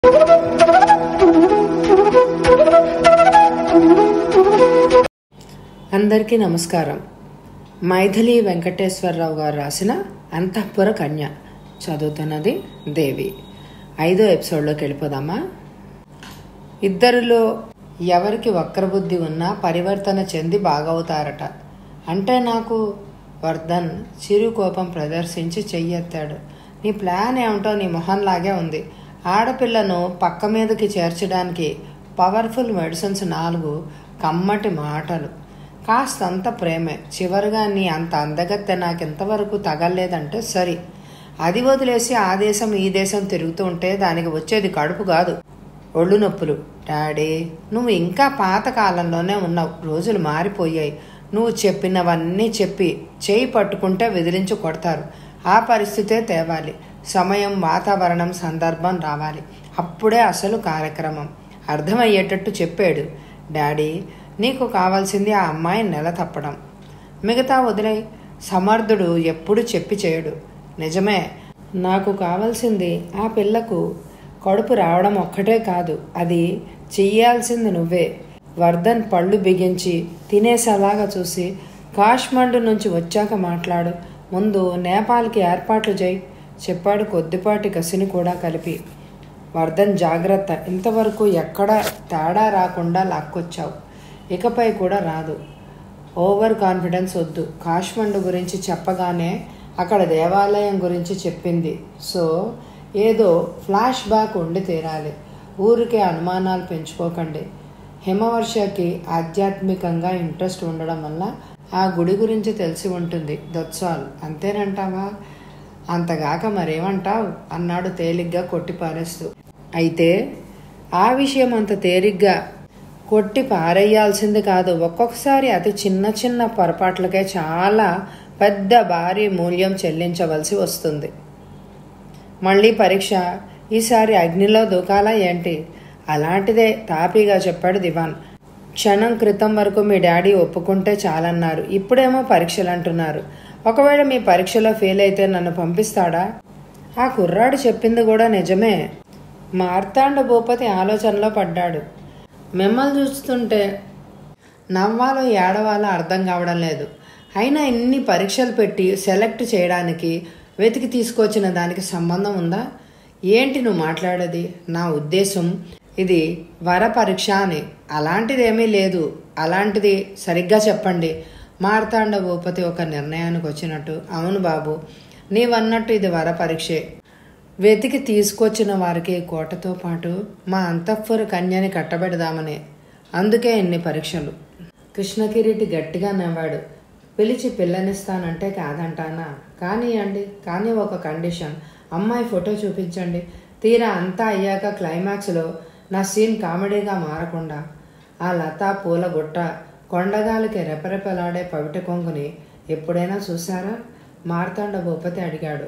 అందరికీ నమస్కారం మైథిలి వెంకటేశ్వరరావు గారు రాసిన అంతఃపుర కన్య చదువుతున్నది దేవి ఐదో ఎపిసోడ్లోకి వెళ్ళిపోదామా ఇద్దరిలో ఎవరికి వక్రబుద్ధి ఉన్నా పరివర్తన చెంది బాగవుతారట అంటే నాకు వర్ధన్ చిరు కోపం ప్రదర్శించి చెయ్యెత్తాడు నీ ప్లాన్ ఏమిటో నీ మొహంలాగే ఉంది ఆడపిల్లను పక్క మీదకి చేర్చడానికి పవర్ఫుల్ మెడిసిన్స్ నాలుగు కమ్మటి మాటలు కాస్తంత ప్రేమే చివరిగా నీ అంత అందగత్తె నాకు ఇంతవరకు తగలేదంటే సరి అది వదిలేసి ఆ దేశం ఈ దేశం తిరుగుతూ ఉంటే దానికి వచ్చేది కడుపు కాదు ఒళ్ళు నొప్పులు డాడీ నువ్వు ఇంకా పాత కాలంలోనే ఉన్నావు రోజులు మారిపోయాయి నువ్వు చెప్పినవన్నీ చెప్పి చేయి పట్టుకుంటే విదిలించి కొడతారు ఆ పరిస్థితే తేవాలి సమయం వాతావరణం సందర్భం రావాలి అప్పుడే అసలు కార్యక్రమం అర్థమయ్యేటట్టు చెప్పాడు డాడీ నీకు కావాల్సింది ఆ అమ్మాయి నెల తప్పడం మిగతా వదిలే సమర్థుడు ఎప్పుడు చెప్పి చేయడు నిజమే నాకు కావాల్సింది ఆ పిల్లకు కడుపు రావడం ఒక్కటే కాదు అది చెయ్యాల్సింది నువ్వే వర్ధన్ పళ్ళు బిగించి తినేసేలాగా చూసి కాశ్మండు నుంచి వచ్చాక మాట్లాడు ముందు నేపాల్కి ఏర్పాట్లు చేయి చెప్పాడు కొద్దిపాటి కసిని కూడా కలిపి వర్ధన్ జాగ్రత్త ఇంతవరకు ఎక్కడ తేడా రాకుండా లాక్కొచ్చావు ఇకపై కూడా రాదు ఓవర్ కాన్ఫిడెన్స్ వద్దు కాశ్మండు గురించి చెప్పగానే అక్కడ దేవాలయం గురించి చెప్పింది సో ఏదో ఫ్లాష్ బ్యాక్ ఉండి తీరాలి ఊరికే అనుమానాలు పెంచుకోకండి హిమవర్షకి ఆధ్యాత్మికంగా ఇంట్రెస్ట్ ఉండడం వల్ల ఆ గుడి గురించి తెలిసి ఉంటుంది దట్స్ ఆల్ అంతేనంటావా అంతగాక మరేమంటావు అన్నాడు తేలిగ్గా కొట్టి పారేస్తూ అయితే ఆ విషయం అంత తేలిగ్గా కొట్టి పారేయాల్సింది కాదు ఒక్కొక్కసారి అతి చిన్న చిన్న పొరపాట్లకే చాలా పెద్ద భారీ మూల్యం చెల్లించవలసి వస్తుంది మళ్ళీ పరీక్ష ఈసారి అగ్నిలో దూకాలా ఏంటి అలాంటిదే తాపీగా చెప్పాడు దివాన్ క్షణం క్రితం వరకు మీ డాడీ ఒప్పుకుంటే చాలన్నారు ఇప్పుడేమో పరీక్షలు అంటున్నారు ఒకవేళ మీ పరీక్షలో ఫెయిల్ అయితే నన్ను పంపిస్తాడా ఆ కుర్రాడు చెప్పింది కూడా నిజమే మార్తాండ భూపతి ఆలోచనలో పడ్డాడు మిమ్మల్ని చూస్తుంటే నవ్వాలో ఏడవాలో అర్థం కావడం లేదు అయినా ఇన్ని పరీక్షలు పెట్టి సెలెక్ట్ చేయడానికి వెతికి తీసుకొచ్చిన దానికి సంబంధం ఉందా ఏంటి నువ్వు మాట్లాడేది నా ఉద్దేశం ఇది వర పరీక్ష అని అలాంటిదేమీ లేదు అలాంటిది సరిగ్గా చెప్పండి మార్తాండ భూపతి ఒక నిర్ణయానికి వచ్చినట్టు అవును బాబు నీవన్నట్టు ఇది వర పరీక్షే వెతికి తీసుకొచ్చిన వారికి కోటతో పాటు మా అంతఃపుర కన్యని కట్టబెడదామని అందుకే ఇన్ని పరీక్షలు కృష్ణకిరీటి గట్టిగా నవ్వాడు పిలిచి పిల్లనిస్తానంటే కాదంటానా కానివ్వండి కానీ ఒక కండిషన్ అమ్మాయి ఫోటో చూపించండి తీరా అంతా అయ్యాక క్లైమాక్స్లో నా సీన్ కామెడీగా మారకుండా ఆ లతా పూల గుట్ట కొండగాలికి రెపరెపలాడే పవిట కొంగుని ఎప్పుడైనా చూసారా మార్తాండ భూపతి అడిగాడు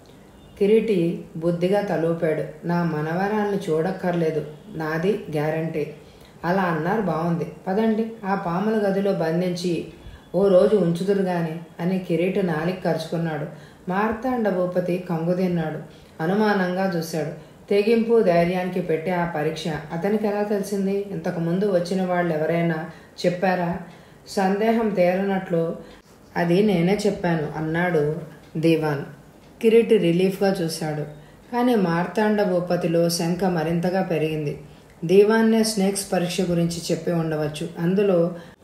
కిరీటి బుద్ధిగా తలూపాడు నా మనవరాల్ని చూడక్కర్లేదు నాది గ్యారంటీ అలా అన్నారు బాగుంది పదండి ఆ పాముల గదిలో బంధించి ఓ రోజు ఉంచుదురు గాని అని కిరీటి నాలికి ఖర్చుకున్నాడు మార్తాండ భూపతి కంగు తిన్నాడు అనుమానంగా చూశాడు తెగింపు ధైర్యానికి పెట్టే ఆ పరీక్ష అతనికి ఎలా తెలిసింది ఇంతకుముందు వచ్చిన వాళ్ళు ఎవరైనా చెప్పారా సందేహం తీరనట్లు అది నేనే చెప్పాను అన్నాడు దీవాన్ కిరీటి రిలీఫ్గా చూశాడు కానీ మార్తాండ భూపతిలో శంక మరింతగా పెరిగింది దీవాన్నే స్నేక్స్ పరీక్ష గురించి చెప్పి ఉండవచ్చు అందులో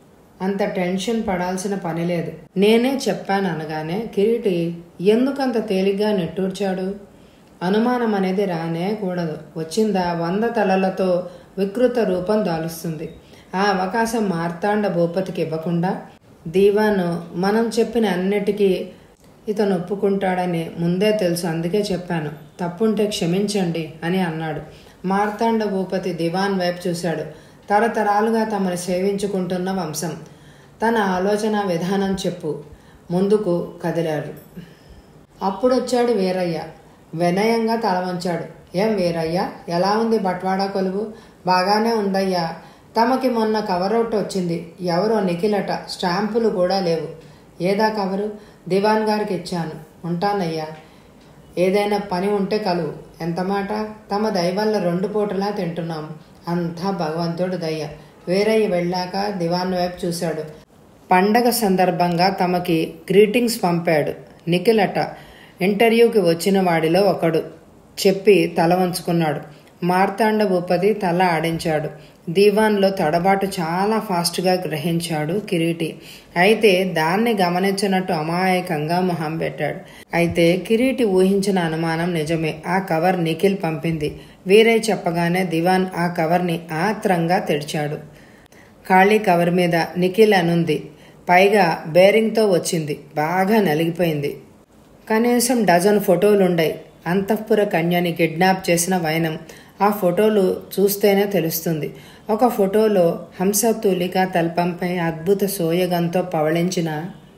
అంత టెన్షన్ పడాల్సిన పని లేదు నేనే చెప్పాను అనగానే కిరీటి ఎందుకంత తేలిగ్గా నిట్టూర్చాడు అనుమానం అనేది రానే కూడదు వచ్చిందా వంద తలలతో వికృత రూపం దాలుస్తుంది ఆ అవకాశం మార్తాండ భూపతికి ఇవ్వకుండా దీవాను మనం చెప్పిన అన్నిటికీ ఇతను ఒప్పుకుంటాడని ముందే తెలుసు అందుకే చెప్పాను తప్పుంటే క్షమించండి అని అన్నాడు మార్తాండ భూపతి దివాన్ వైపు చూశాడు తరతరాలుగా తమను సేవించుకుంటున్న వంశం తన ఆలోచన విధానం చెప్పు ముందుకు కదిలాడు అప్పుడొచ్చాడు వీరయ్య వినయంగా తల వంచాడు ఏం వీరయ్య ఎలా ఉంది బట్వాడా కొలువు బాగానే ఉందయ్యా తమకి మొన్న కవరౌట్ వచ్చింది ఎవరో నిఖిలట స్టాంపులు కూడా లేవు ఏదా కవరు దివాన్ గారికి ఇచ్చాను ఉంటానయ్యా ఏదైనా పని ఉంటే కలువు ఎంత మాట తమ దయ వల్ల రెండు పూటలా తింటున్నాము అంతా భగవంతుడు దయ వేరయ్య వెళ్ళాక దివాన్ వైపు చూశాడు పండగ సందర్భంగా తమకి గ్రీటింగ్స్ పంపాడు నిఖిల్ అట ఇంటర్వ్యూకి వచ్చిన వాడిలో ఒకడు చెప్పి తల వంచుకున్నాడు మార్తాండ భూపతి తల ఆడించాడు దీవాన్లో తడబాటు చాలా ఫాస్ట్గా గ్రహించాడు కిరీటి అయితే దాన్ని గమనించినట్టు అమాయకంగా మొహం పెట్టాడు అయితే కిరీటి ఊహించిన అనుమానం నిజమే ఆ కవర్ నిఖిల్ పంపింది వీరే చెప్పగానే దివాన్ ఆ కవర్ని ఆత్రంగా తెడిచాడు ఖాళీ కవర్ మీద నిఖిల్ అనుంది పైగా బేరింగ్తో వచ్చింది బాగా నలిగిపోయింది కనీసం డజన్ ఫోటోలుండాయి అంతఃపుర కన్యని కిడ్నాప్ చేసిన వైనం ఆ ఫోటోలు చూస్తేనే తెలుస్తుంది ఒక ఫోటోలో హంసతూలిక తల్పంపై అద్భుత సోయగంతో పవళించిన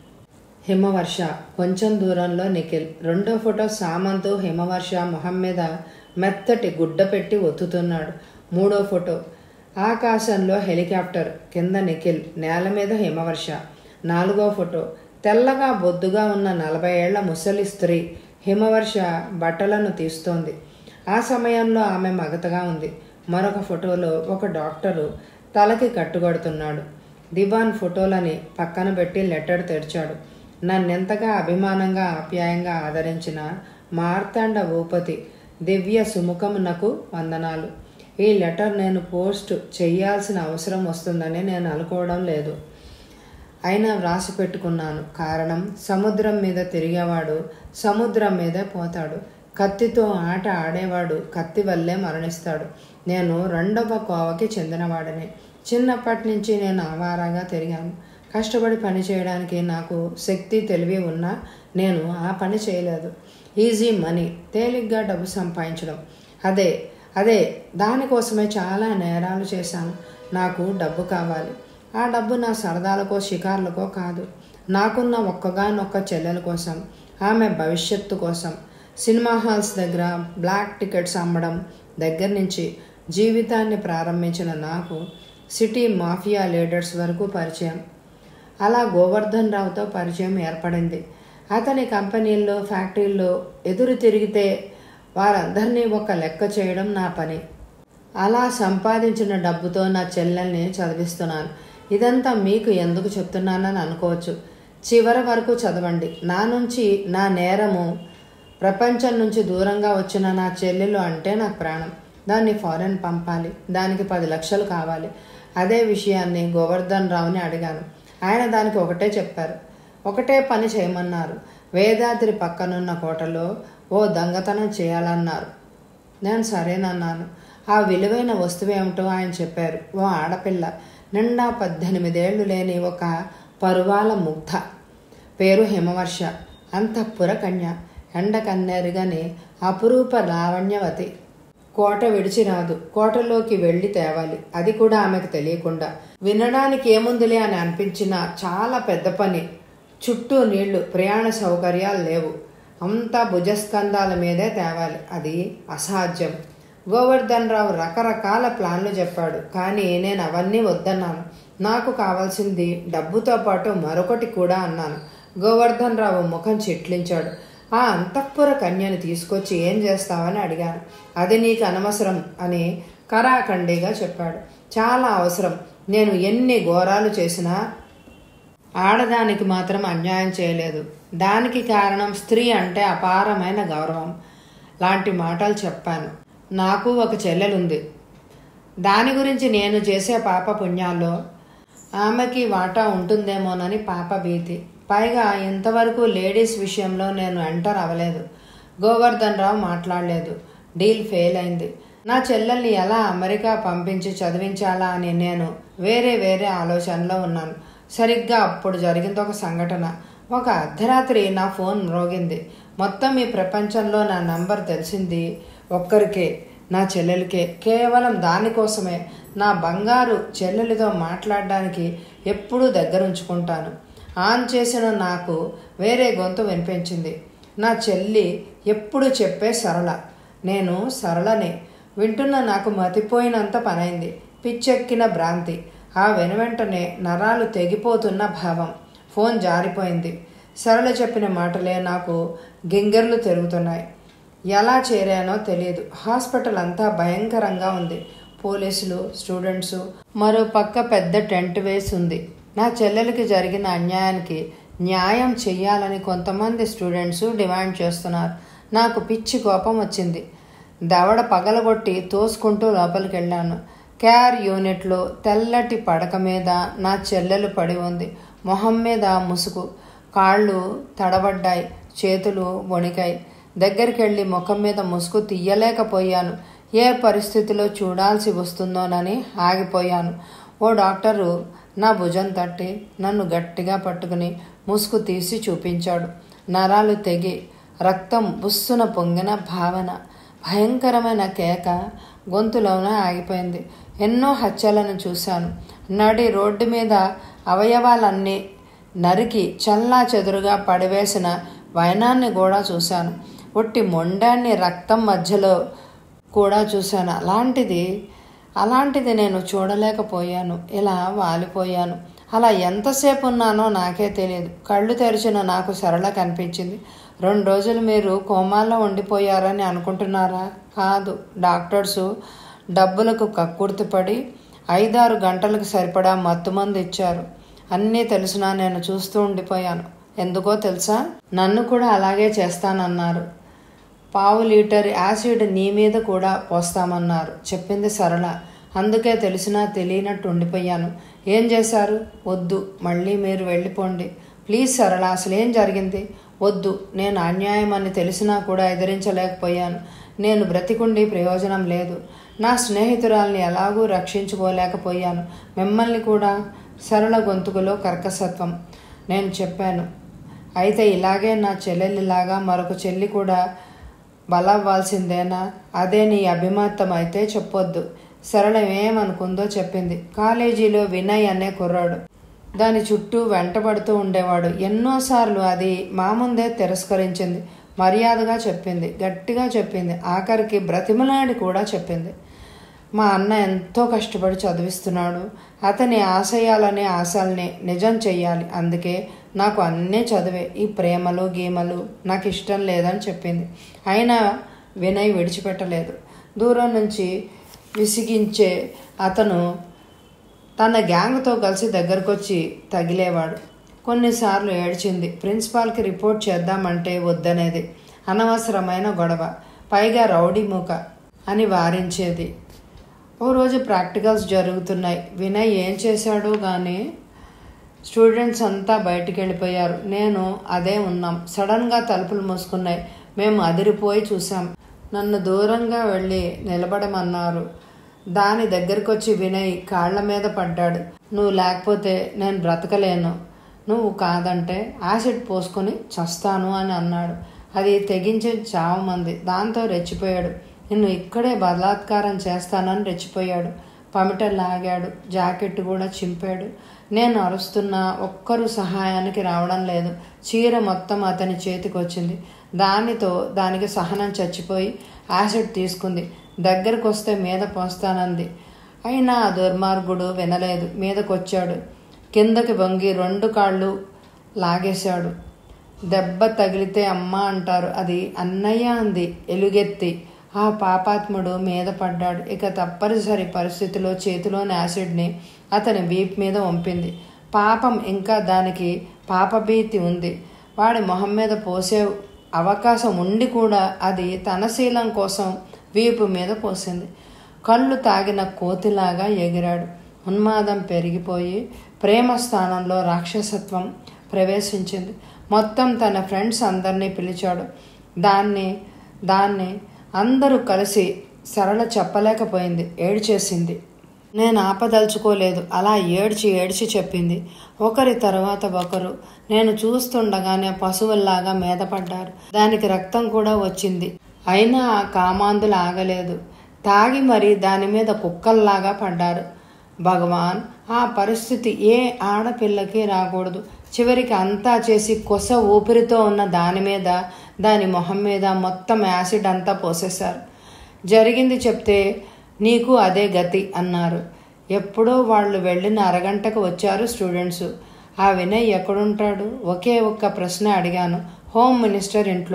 హిమవర్ష కొంచెం దూరంలో నిఖిల్ రెండో ఫోటో సామంతు హిమవర్ష మొహం మీద మెత్తటి గుడ్డ పెట్టి ఒత్తుతున్నాడు మూడో ఫోటో ఆకాశంలో హెలికాప్టర్ కింద నిఖిల్ నేల మీద హిమవర్ష నాలుగో ఫోటో తెల్లగా బొద్దుగా ఉన్న నలభై ఏళ్ల ముసలి స్త్రీ హిమవర్ష బట్టలను తీస్తోంది ఆ సమయంలో ఆమె మగతగా ఉంది మరొక ఫోటోలో ఒక డాక్టరు తలకి కట్టుకడుతున్నాడు దివాన్ ఫోటోలని పక్కన పెట్టి లెటర్ తెరిచాడు నన్నెంతగా అభిమానంగా ఆప్యాయంగా ఆదరించిన మార్తాండ భూపతి దివ్య సుముఖమునకు వందనాలు ఈ లెటర్ నేను పోస్ట్ చేయాల్సిన అవసరం వస్తుందని నేను అనుకోవడం లేదు అయినా వ్రాసి పెట్టుకున్నాను కారణం సముద్రం మీద తిరిగేవాడు సముద్రం మీదే పోతాడు కత్తితో ఆట ఆడేవాడు కత్తి వల్లే మరణిస్తాడు నేను రెండవ కోవకి చెందినవాడిని చిన్నప్పటి నుంచి నేను ఆవారాగా తిరిగాను కష్టపడి పని చేయడానికి నాకు శక్తి తెలివి ఉన్నా నేను ఆ పని చేయలేదు ఈజీ మనీ తేలిగ్గా డబ్బు సంపాదించడం అదే అదే దానికోసమే చాలా నేరాలు చేశాను నాకు డబ్బు కావాలి ఆ డబ్బు నా సరదాలకో షికార్లకో కాదు నాకున్న ఒక్కగానొక్క చెల్లెల కోసం ఆమె భవిష్యత్తు కోసం సినిమా హాల్స్ దగ్గర బ్లాక్ టికెట్స్ అమ్మడం దగ్గర నుంచి జీవితాన్ని ప్రారంభించిన నాకు సిటీ మాఫియా లీడర్స్ వరకు పరిచయం అలా గోవర్ధన్ రావుతో పరిచయం ఏర్పడింది అతని కంపెనీల్లో ఫ్యాక్టరీల్లో ఎదురు తిరిగితే వారందరినీ ఒక లెక్క చేయడం నా పని అలా సంపాదించిన డబ్బుతో నా చెల్లెల్ని చదివిస్తున్నాను ఇదంతా మీకు ఎందుకు చెప్తున్నానని అనుకోవచ్చు చివరి వరకు చదవండి నా నుంచి నా నేరము ప్రపంచం నుంచి దూరంగా వచ్చిన నా చెల్లెలు అంటే నాకు ప్రాణం దాన్ని ఫారెన్ పంపాలి దానికి పది లక్షలు కావాలి అదే విషయాన్ని గోవర్ధన్ రావుని అడిగాను ఆయన దానికి ఒకటే చెప్పారు ఒకటే పని చేయమన్నారు వేదాద్రి పక్కనున్న కోటలో ఓ దొంగతనం చేయాలన్నారు నేను సరేనన్నాను ఆ విలువైన వస్తువు ఏమిటో ఆయన చెప్పారు ఓ ఆడపిల్ల నిండా పద్దెనిమిదేళ్లు లేని ఒక పరువాల ముగ్ధ పేరు హిమవర్ష అంతఃపుర కన్య ఎండ కన్నేరుగానే అపురూప లావణ్యవతి కోట విడిచి రాదు కోటలోకి వెళ్ళి తేవాలి అది కూడా ఆమెకు తెలియకుండా వినడానికి ఏముందిలే అని అనిపించిన చాలా పెద్ద పని చుట్టూ నీళ్లు ప్రయాణ సౌకర్యాలు లేవు అంతా భుజస్కంధాల మీదే తేవాలి అది అసాధ్యం గోవర్ధన్ రావు రకరకాల ప్లాన్లు చెప్పాడు కానీ నేను అవన్నీ వద్దన్నాను నాకు కావాల్సింది డబ్బుతో పాటు మరొకటి కూడా అన్నాను గోవర్ధన్ రావు ముఖం చిట్లించాడు ఆ అంతఃపుర కన్యని తీసుకొచ్చి ఏం చేస్తావని అడిగాను అది నీకు అనవసరం అని కరాఖండిగా చెప్పాడు చాలా అవసరం నేను ఎన్ని ఘోరాలు చేసినా ఆడదానికి మాత్రం అన్యాయం చేయలేదు దానికి కారణం స్త్రీ అంటే అపారమైన గౌరవం లాంటి మాటలు చెప్పాను నాకు ఒక చెల్లెలుంది దాని గురించి నేను చేసే పాప పుణ్యాల్లో ఆమెకి వాటా ఉంటుందేమోనని పాప భీతి పైగా ఇంతవరకు లేడీస్ విషయంలో నేను ఎంటర్ అవ్వలేదు గోవర్ధన్ రావు మాట్లాడలేదు డీల్ ఫెయిల్ అయింది నా చెల్లెల్ని ఎలా అమెరికా పంపించి చదివించాలా అని నేను వేరే వేరే ఆలోచనలో ఉన్నాను సరిగ్గా అప్పుడు జరిగింది ఒక సంఘటన ఒక అర్ధరాత్రి నా ఫోన్ మ్రోగింది మొత్తం ఈ ప్రపంచంలో నా నంబర్ తెలిసింది ఒక్కరికే నా చెల్లెలికే కేవలం దానికోసమే నా బంగారు చెల్లెలితో మాట్లాడడానికి ఎప్పుడూ దగ్గరుంచుకుంటాను ఆన్ చేసిన నాకు వేరే గొంతు వినిపించింది నా చెల్లి ఎప్పుడు చెప్పే సరళ నేను సరళనే వింటున్న నాకు మతిపోయినంత పనైంది పిచ్చెక్కిన భ్రాంతి ఆ వెనువెంటనే నరాలు తెగిపోతున్న భావం ఫోన్ జారిపోయింది సరళ చెప్పిన మాటలే నాకు గింగర్లు తిరుగుతున్నాయి ఎలా చేరానో తెలియదు హాస్పిటల్ అంతా భయంకరంగా ఉంది పోలీసులు స్టూడెంట్స్ మరో పక్క పెద్ద టెంట్ వేసి ఉంది నా చెల్లెలకి జరిగిన అన్యాయానికి న్యాయం చెయ్యాలని కొంతమంది స్టూడెంట్స్ డిమాండ్ చేస్తున్నారు నాకు పిచ్చి కోపం వచ్చింది దవడ పగలగొట్టి తోసుకుంటూ లోపలికి వెళ్ళాను కేర్ యూనిట్లో తెల్లటి పడక మీద నా చెల్లెలు పడి ఉంది మొహం మీద ముసుగు కాళ్ళు తడబడ్డాయి చేతులు వణికాయి దగ్గరికి వెళ్ళి ముఖం మీద ముసుగు తీయలేకపోయాను ఏ పరిస్థితిలో చూడాల్సి వస్తుందోనని ఆగిపోయాను ఓ డాక్టరు నా భుజం తట్టి నన్ను గట్టిగా పట్టుకుని ముసుగు తీసి చూపించాడు నరాలు తెగి రక్తం బుస్సున పొంగిన భావన భయంకరమైన కేక గొంతులోనే ఆగిపోయింది ఎన్నో హత్యలను చూశాను నడి రోడ్డు మీద అవయవాలన్నీ నరికి చల్లా చెదురుగా పడివేసిన వైనాన్ని కూడా చూశాను ఒట్టి మొండాన్ని రక్తం మధ్యలో కూడా చూశాను అలాంటిది అలాంటిది నేను చూడలేకపోయాను ఇలా వాలిపోయాను అలా ఎంతసేపు ఉన్నానో నాకే తెలియదు కళ్ళు తెరిచిన నాకు సరళ కనిపించింది రెండు రోజులు మీరు కోమాల్లో ఉండిపోయారని అనుకుంటున్నారా కాదు డాక్టర్సు డబ్బులకు కక్కుర్తిపడి ఐదారు గంటలకు సరిపడా మత్తుమందు ఇచ్చారు అన్నీ తెలిసినా నేను చూస్తూ ఉండిపోయాను ఎందుకో తెలుసా నన్ను కూడా అలాగే చేస్తానన్నారు పావు లీటర్ యాసిడ్ నీ మీద కూడా పోస్తామన్నారు చెప్పింది సరళ అందుకే తెలిసినా తెలియనట్టు ఉండిపోయాను ఏం చేశారు వద్దు మళ్ళీ మీరు వెళ్ళిపోండి ప్లీజ్ సరళ అసలు ఏం జరిగింది వద్దు నేను అన్యాయం అని తెలిసినా కూడా ఎదిరించలేకపోయాను నేను బ్రతికుండి ప్రయోజనం లేదు నా స్నేహితురాల్ని ఎలాగూ రక్షించుకోలేకపోయాను మిమ్మల్ని కూడా సరళ గొంతుకులో కర్కసత్వం నేను చెప్పాను అయితే ఇలాగే నా చెల్లెలిలాగా మరొక చెల్లి కూడా బలవ్వాల్సిందేనా అదే నీ అభిమతం అయితే చెప్పొద్దు సరళ ఏమనుకుందో చెప్పింది కాలేజీలో వినయ్ అనే కుర్రాడు దాని చుట్టూ వెంటబడుతూ ఉండేవాడు ఎన్నోసార్లు అది మా ముందే తిరస్కరించింది మర్యాదగా చెప్పింది గట్టిగా చెప్పింది ఆఖరికి బ్రతిమలాడి కూడా చెప్పింది మా అన్న ఎంతో కష్టపడి చదివిస్తున్నాడు అతని ఆశయాలనే ఆశల్ని నిజం చెయ్యాలి అందుకే నాకు అన్నీ చదివే ఈ ప్రేమలు గీమలు నాకు ఇష్టం లేదని చెప్పింది అయినా వినయ్ విడిచిపెట్టలేదు దూరం నుంచి విసిగించే అతను తన గ్యాంగ్తో కలిసి దగ్గరకొచ్చి తగిలేవాడు కొన్నిసార్లు ఏడ్చింది ప్రిన్సిపాల్కి రిపోర్ట్ చేద్దామంటే వద్దనేది అనవసరమైన గొడవ పైగా రౌడీ మూక అని వారించేది ఓ రోజు ప్రాక్టికల్స్ జరుగుతున్నాయి వినయ్ ఏం చేశాడో కానీ స్టూడెంట్స్ అంతా బయటికి వెళ్ళిపోయారు నేను అదే ఉన్నాం సడన్గా తలుపులు మూసుకున్నాయి మేము అదిరిపోయి చూసాం నన్ను దూరంగా వెళ్ళి నిలబడమన్నారు దాని దగ్గరికి వచ్చి వినయ్ కాళ్ల మీద పడ్డాడు నువ్వు లేకపోతే నేను బ్రతకలేను నువ్వు కాదంటే యాసిడ్ పోసుకొని చస్తాను అని అన్నాడు అది తెగించి చావమంది దాంతో రెచ్చిపోయాడు నిన్ను ఇక్కడే బలాత్కారం చేస్తానని రెచ్చిపోయాడు పమిట లాగాడు జాకెట్ కూడా చింపాడు నేను అరుస్తున్నా ఒక్కరు సహాయానికి రావడం లేదు చీర మొత్తం అతని చేతికి వచ్చింది దానితో దానికి సహనం చచ్చిపోయి యాసిడ్ తీసుకుంది దగ్గరకు వస్తే మీద పోస్తానంది అయినా ఆ దుర్మార్గుడు వినలేదు మీదకొచ్చాడు కిందకి వంగి రెండు కాళ్ళు లాగేశాడు దెబ్బ తగిలితే అమ్మ అంటారు అది అన్నయ్య అంది ఎలుగెత్తి ఆ పాపాత్ముడు మీద పడ్డాడు ఇక తప్పనిసరి పరిస్థితిలో చేతిలోని యాసిడ్ని అతని వీప్ మీద వంపింది పాపం ఇంకా దానికి పాపభీతి ఉంది వాడి మొహం మీద పోసే అవకాశం ఉండి కూడా అది తన శీలం కోసం వీపు మీద పోసింది కళ్ళు తాగిన కోతిలాగా ఎగిరాడు ఉన్మాదం పెరిగిపోయి ప్రేమ స్థానంలో రాక్షసత్వం ప్రవేశించింది మొత్తం తన ఫ్రెండ్స్ అందరినీ పిలిచాడు దాన్ని దాన్ని అందరూ కలిసి సరళ చెప్పలేకపోయింది ఏడ్చేసింది నేను ఆపదలుచుకోలేదు అలా ఏడ్చి ఏడ్చి చెప్పింది ఒకరి తర్వాత ఒకరు నేను చూస్తుండగానే పశువుల్లాగా మీద పడ్డారు దానికి రక్తం కూడా వచ్చింది అయినా ఆ కామాందులు ఆగలేదు తాగి మరి దాని మీద కుక్కల్లాగా పడ్డారు భగవాన్ ఆ పరిస్థితి ఏ ఆడపిల్లకి రాకూడదు చివరికి అంతా చేసి కొస ఊపిరితో ఉన్న దాని మీద దాని మొహం మీద మొత్తం యాసిడ్ అంతా పోసేశారు జరిగింది చెప్తే నీకు అదే గతి అన్నారు ఎప్పుడో వాళ్ళు వెళ్ళిన అరగంటకు వచ్చారు స్టూడెంట్స్ ఆ వినయ్ ఎక్కడుంటాడు ఒకే ఒక్క ప్రశ్న అడిగాను హోమ్ మినిస్టర్ ఇంట్లో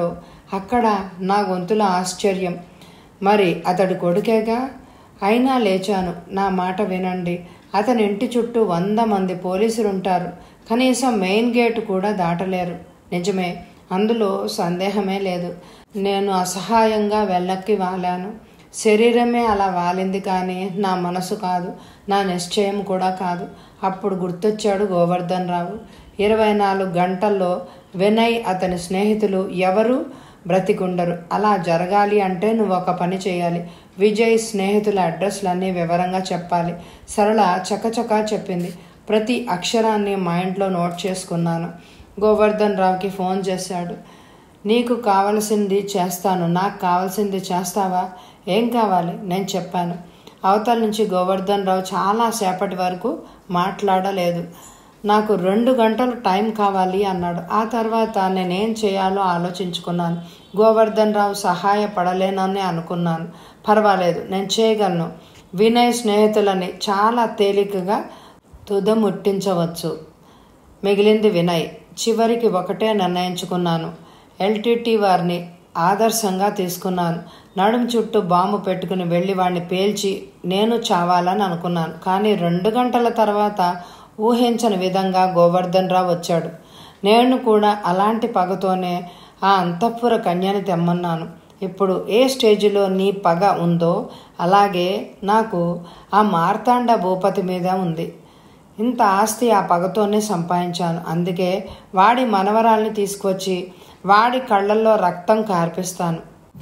అక్కడ నా గొంతులో ఆశ్చర్యం మరి అతడి కొడుకేగా అయినా లేచాను నా మాట వినండి అతని ఇంటి చుట్టూ వంద మంది పోలీసులు ఉంటారు కనీసం మెయిన్ గేట్ కూడా దాటలేరు నిజమే అందులో సందేహమే లేదు నేను అసహాయంగా వెళ్ళక్కి వాలాను శరీరమే అలా వాలింది కానీ నా మనసు కాదు నా నిశ్చయం కూడా కాదు అప్పుడు గుర్తొచ్చాడు గోవర్ధన్ రావు ఇరవై నాలుగు గంటల్లో వినయ్ అతని స్నేహితులు ఎవరు బ్రతికుండరు అలా జరగాలి అంటే నువ్వు ఒక పని చేయాలి విజయ్ స్నేహితుల అడ్రస్లన్నీ వివరంగా చెప్పాలి సరళ చకచకా చెప్పింది ప్రతి అక్షరాన్ని మైండ్లో నోట్ చేసుకున్నాను గోవర్ధన్ రావుకి ఫోన్ చేశాడు నీకు కావలసింది చేస్తాను నాకు కావాల్సింది చేస్తావా ఏం కావాలి నేను చెప్పాను అవతల నుంచి గోవర్ధన్ రావు చాలా సేపటి వరకు మాట్లాడలేదు నాకు రెండు గంటలు టైం కావాలి అన్నాడు ఆ తర్వాత నేనేం చేయాలో ఆలోచించుకున్నాను గోవర్ధన్ రావు సహాయపడలేనని అనుకున్నాను పర్వాలేదు నేను చేయగలను వినయ్ స్నేహితులని చాలా తేలికగా తుదముట్టించవచ్చు మిగిలింది వినయ్ చివరికి ఒకటే నిర్ణయించుకున్నాను ఎల్టీటీ వారిని ఆదర్శంగా తీసుకున్నాను నడుం చుట్టూ బాంబు పెట్టుకుని వెళ్ళి వాడిని పేల్చి నేను చావాలని అనుకున్నాను కానీ రెండు గంటల తర్వాత ఊహించని విధంగా గోవర్ధన్ రావు వచ్చాడు నేను కూడా అలాంటి పగతోనే ఆ అంతఃపుర కన్యని తెమ్మన్నాను ఇప్పుడు ఏ స్టేజిలో నీ పగ ఉందో అలాగే నాకు ఆ మార్తాండ భూపతి మీద ఉంది ఇంత ఆస్తి ఆ పగతోనే సంపాదించాను అందుకే వాడి మనవరాల్ని తీసుకొచ్చి వాడి కళ్ళల్లో రక్తం కార్పిస్తాను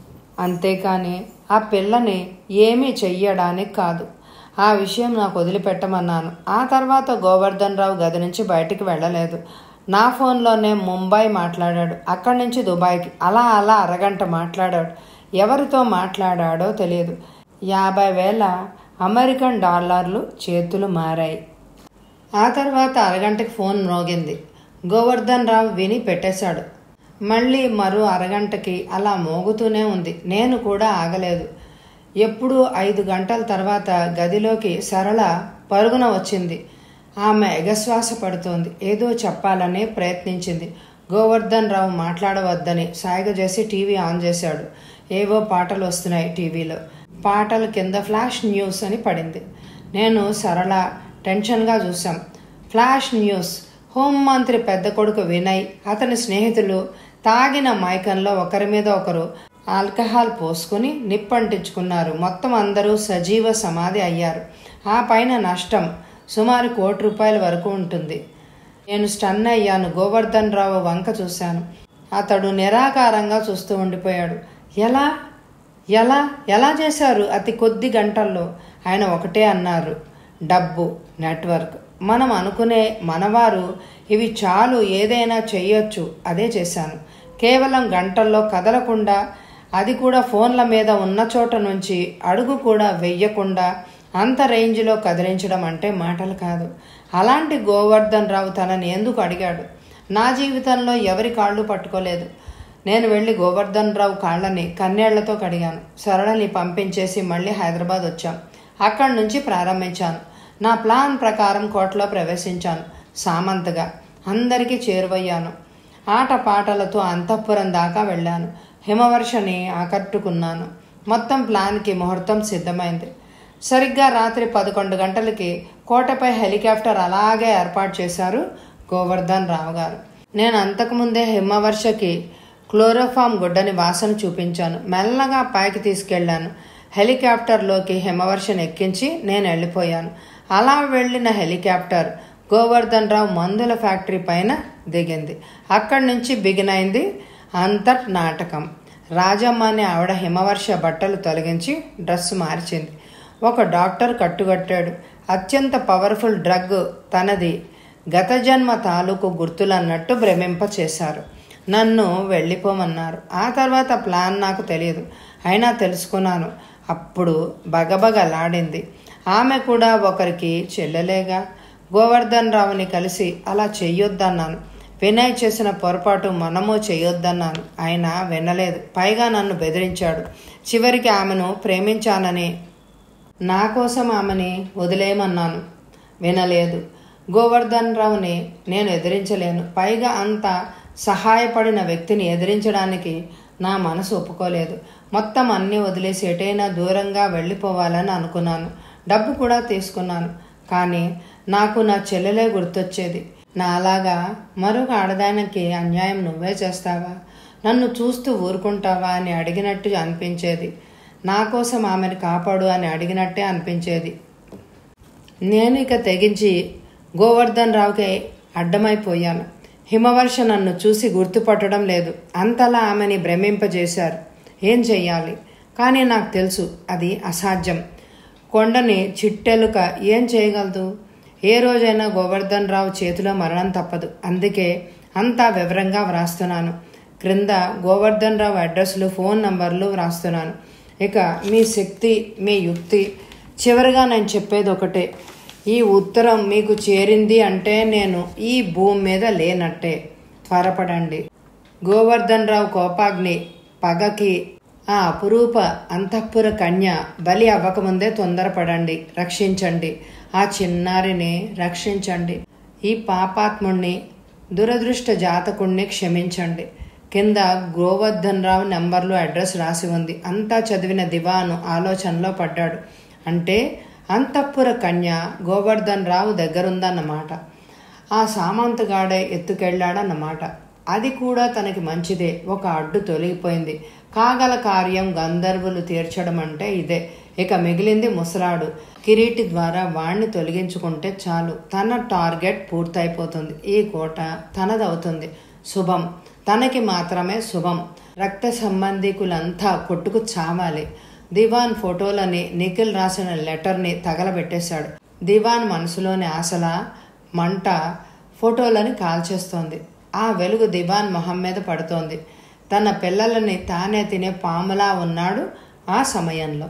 అంతేకాని ఆ పిల్లని ఏమీ చెయ్యడానికి కాదు ఆ విషయం నాకు వదిలిపెట్టమన్నాను ఆ తర్వాత గోవర్ధన్ రావు గది నుంచి బయటికి వెళ్ళలేదు నా ఫోన్లోనే ముంబై మాట్లాడాడు అక్కడి నుంచి దుబాయ్కి అలా అలా అరగంట మాట్లాడాడు ఎవరితో మాట్లాడాడో తెలియదు యాభై వేల అమెరికన్ డాలర్లు చేతులు మారాయి ఆ తర్వాత అరగంటకి ఫోన్ మ్రోగింది గోవర్ధన్ రావు విని పెట్టేశాడు మళ్ళీ మరో అరగంటకి అలా మోగుతూనే ఉంది నేను కూడా ఆగలేదు ఎప్పుడు ఐదు గంటల తర్వాత గదిలోకి సరళ పరుగున వచ్చింది ఆమె ఎగశ్వాస పడుతోంది ఏదో చెప్పాలని ప్రయత్నించింది గోవర్ధన్ రావు మాట్లాడవద్దని సాయిగ చేసి టీవీ ఆన్ చేశాడు ఏవో పాటలు వస్తున్నాయి టీవీలో పాటల కింద ఫ్లాష్ న్యూస్ అని పడింది నేను సరళ టెన్షన్గా చూసాం ఫ్లాష్ న్యూస్ హోంమంత్రి పెద్ద కొడుకు వినయ్ అతని స్నేహితులు తాగిన మైకంలో ఒకరి మీద ఒకరు ఆల్కహాల్ పోసుకుని నిప్పంటించుకున్నారు మొత్తం అందరూ సజీవ సమాధి అయ్యారు ఆ పైన నష్టం సుమారు కోటి రూపాయల వరకు ఉంటుంది నేను స్టన్ అయ్యాను గోవర్ధన్ రావు వంక చూశాను అతడు నిరాకారంగా చూస్తూ ఉండిపోయాడు ఎలా ఎలా ఎలా చేశారు అతి కొద్ది గంటల్లో ఆయన ఒకటే అన్నారు డబ్బు నెట్వర్క్ మనం అనుకునే మనవారు ఇవి చాలు ఏదైనా చేయొచ్చు అదే చేశాను కేవలం గంటల్లో కదలకుండా అది కూడా ఫోన్ల మీద ఉన్న చోట నుంచి అడుగు కూడా వెయ్యకుండా అంత రేంజ్లో కదిలించడం అంటే మాటలు కాదు అలాంటి గోవర్ధన్ రావు తనని ఎందుకు అడిగాడు నా జీవితంలో ఎవరి కాళ్ళు పట్టుకోలేదు నేను వెళ్ళి గోవర్ధన్ రావు కాళ్ళని కన్నేళ్లతో కడిగాను సరళని పంపించేసి మళ్ళీ హైదరాబాద్ వచ్చాం అక్కడి నుంచి ప్రారంభించాను నా ప్లాన్ ప్రకారం కోటలో ప్రవేశించాను సామంతగా అందరికీ చేరువయ్యాను ఆట పాటలతో అంతఃపురం దాకా వెళ్ళాను హిమవర్షని ఆకట్టుకున్నాను మొత్తం ప్లాన్కి ముహూర్తం సిద్ధమైంది సరిగ్గా రాత్రి పదకొండు గంటలకి కోటపై హెలికాప్టర్ అలాగే ఏర్పాటు చేశారు గోవర్ధన్ రావు గారు నేను అంతకుముందే హిమవర్షకి క్లోరోఫామ్ గుడ్డని వాసన చూపించాను మెల్లగా పైకి తీసుకెళ్లాను హెలికాప్టర్లోకి హిమవర్షను ఎక్కించి నేను వెళ్ళిపోయాను అలా వెళ్ళిన హెలికాప్టర్ గోవర్ధన్ రావు మందుల ఫ్యాక్టరీ పైన దిగింది అక్కడి నుంచి బిగినైంది అంతర్ నాటకం రాజమ్మ అనే ఆవిడ హిమవర్ష బట్టలు తొలగించి డ్రెస్ మార్చింది ఒక డాక్టర్ కట్టుకట్టాడు అత్యంత పవర్ఫుల్ డ్రగ్ తనది గత జన్మ తాలూకు గుర్తులన్నట్టు భ్రమింప చేశారు నన్ను వెళ్ళిపోమన్నారు ఆ తర్వాత ప్లాన్ నాకు తెలియదు అయినా తెలుసుకున్నాను అప్పుడు బగబగలాడింది ఆమె కూడా ఒకరికి చెల్లెలేగా గోవర్ధన్ రావుని కలిసి అలా చెయ్యొద్దన్నాను వినయ్ చేసిన పొరపాటు మనము చేయొద్దన్నాను ఆయన వినలేదు పైగా నన్ను బెదిరించాడు చివరికి ఆమెను ప్రేమించానని నా కోసం ఆమెని వదిలేయమన్నాను వినలేదు గోవర్ధన్ రావుని నేను ఎదిరించలేను పైగా అంత సహాయపడిన వ్యక్తిని ఎదిరించడానికి నా మనసు ఒప్పుకోలేదు మొత్తం అన్నీ వదిలేసి ఎటైనా దూరంగా వెళ్ళిపోవాలని అనుకున్నాను డబ్బు కూడా తీసుకున్నాను కానీ నాకు నా చెల్లెలే గుర్తొచ్చేది నాలాగా మరొక ఆడదానికి అన్యాయం నువ్వే చేస్తావా నన్ను చూస్తూ ఊరుకుంటావా అని అడిగినట్టు అనిపించేది నా కోసం ఆమెను కాపాడు అని అడిగినట్టే అనిపించేది నేను ఇక తెగించి గోవర్ధన్ రావుకి అడ్డమైపోయాను హిమవర్ష నన్ను చూసి గుర్తుపట్టడం లేదు అంతలా ఆమెని భ్రమింపజేశారు ఏం చెయ్యాలి కానీ నాకు తెలుసు అది అసాధ్యం కొండని చిట్టెలుక ఏం చేయగలదు ఏ రోజైనా గోవర్ధన్ రావు చేతిలో మరణం తప్పదు అందుకే అంతా వివరంగా వ్రాస్తున్నాను క్రింద గోవర్ధన్ రావు అడ్రస్లు ఫోన్ నంబర్లు వ్రాస్తున్నాను ఇక మీ శక్తి మీ యుక్తి చివరిగా నేను చెప్పేది ఒకటే ఈ ఉత్తరం మీకు చేరింది అంటే నేను ఈ భూమి మీద లేనట్టే త్వరపడండి గోవర్ధన్ రావు కోపాగ్ని పగకి ఆ అపురూప అంతఃపుర కన్య బలి అవ్వకముందే తొందరపడండి రక్షించండి ఆ చిన్నారిని రక్షించండి ఈ పాపాత్ముణ్ణి దురదృష్ట జాతకుణ్ణి క్షమించండి కింద గోవర్ధన్ రావు నెంబర్లు అడ్రస్ రాసి ఉంది అంతా చదివిన దివాను ఆలోచనలో పడ్డాడు అంటే అంతఃపుర కన్య గోవర్ధన్ రావు దగ్గరుందన్నమాట ఆ సామంతగాడే ఎత్తుకెళ్ళాడన్నమాట అది కూడా తనకి మంచిదే ఒక అడ్డు తొలగిపోయింది కాగల కార్యం గంధర్వులు తీర్చడం అంటే ఇదే ఇక మిగిలింది ముసలాడు కిరీటి ద్వారా వాణ్ణి తొలగించుకుంటే చాలు తన టార్గెట్ పూర్తయిపోతుంది ఈ కోట తనదవుతుంది శుభం తనకి మాత్రమే శుభం రక్త సంబంధికులంతా కొట్టుకు చావాలి దివాన్ ఫోటోలని నిఖిల్ రాసిన లెటర్ని తగలబెట్టేశాడు దివాన్ మనసులోని ఆశల మంట ఫోటోలని కాల్చేస్తోంది ఆ వెలుగు దివాన్ మొహం మీద పడుతోంది తన పిల్లలని తానే తినే పాములా ఉన్నాడు ఆ సమయంలో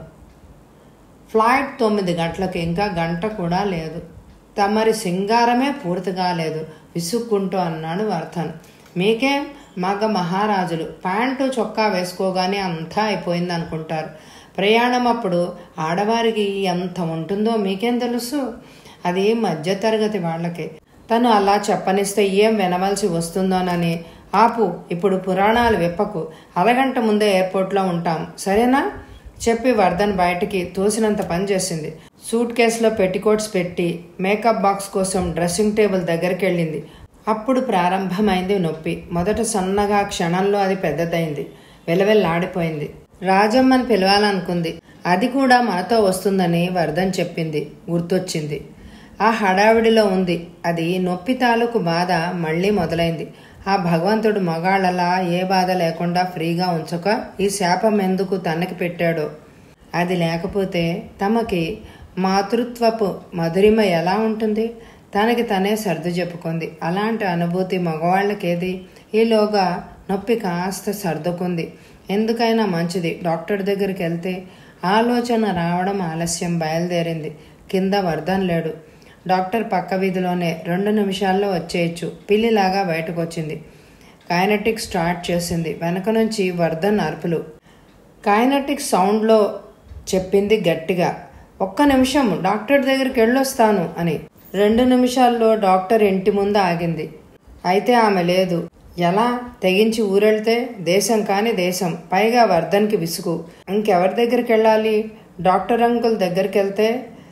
ఫ్లైట్ తొమ్మిది గంటలకు ఇంకా గంట కూడా లేదు తమరి సింగారమే పూర్తి కాలేదు విసుక్కుంటూ అన్నాడు వర్ధన్ మీకేం మగ మహారాజులు ప్యాంటు చొక్కా వేసుకోగానే అంతా అయిపోయింది అనుకుంటారు ప్రయాణం అప్పుడు ఆడవారికి ఎంత ఉంటుందో మీకేం తెలుసు అది మధ్యతరగతి వాళ్ళకే తను అలా చెప్పనిస్తే ఏం వినవలసి వస్తుందోనని ఆపు ఇప్పుడు పురాణాలు విప్పకు అరగంట ముందే ఎయిర్పోర్ట్లో ఉంటాం సరేనా చెప్పి వర్ధన్ బయటికి తోసినంత పని చేసింది సూట్ కేసులో పెట్టికోట్స్ పెట్టి మేకప్ బాక్స్ కోసం డ్రెస్సింగ్ టేబుల్ దగ్గరికి వెళ్ళింది అప్పుడు ప్రారంభమైంది నొప్పి మొదట సన్నగా క్షణంలో అది పెద్దదైంది వెలవెల్లాడిపోయింది రాజమ్మని పిలవాలనుకుంది అది కూడా మనతో వస్తుందని వర్ధన్ చెప్పింది గుర్తొచ్చింది ఆ హడావిడిలో ఉంది అది నొప్పి తాలూకు బాధ మళ్ళీ మొదలైంది ఆ భగవంతుడు మగాళ్ళలా ఏ బాధ లేకుండా ఫ్రీగా ఉంచక ఈ శాపం ఎందుకు తనకి పెట్టాడో అది లేకపోతే తమకి మాతృత్వపు మధురిమ ఎలా ఉంటుంది తనకి తనే సర్దు చెప్పుకుంది అలాంటి అనుభూతి మగవాళ్ళకేది ఈలోగా నొప్పి కాస్త సర్దుకుంది ఎందుకైనా మంచిది డాక్టర్ దగ్గరికి వెళ్తే ఆలోచన రావడం ఆలస్యం బయలుదేరింది కింద వర్ధన్ లేడు డాక్టర్ పక్క వీధిలోనే రెండు నిమిషాల్లో వచ్చేయచ్చు పిల్లిలాగా బయటకు వచ్చింది కైనటిక్ స్టార్ట్ చేసింది వెనక నుంచి వర్ధన్ అరుపులు కైనటిక్ సౌండ్లో చెప్పింది గట్టిగా ఒక్క నిమిషం డాక్టర్ దగ్గరికి వెళ్ళొస్తాను అని రెండు నిమిషాల్లో డాక్టర్ ఇంటి ముందు ఆగింది అయితే ఆమె లేదు ఎలా తెగించి ఊరెళ్తే దేశం కాని దేశం పైగా వర్ధన్కి విసుగు ఇంకెవరి దగ్గరికి వెళ్ళాలి డాక్టర్ అంకుల్ దగ్గరికి వెళ్తే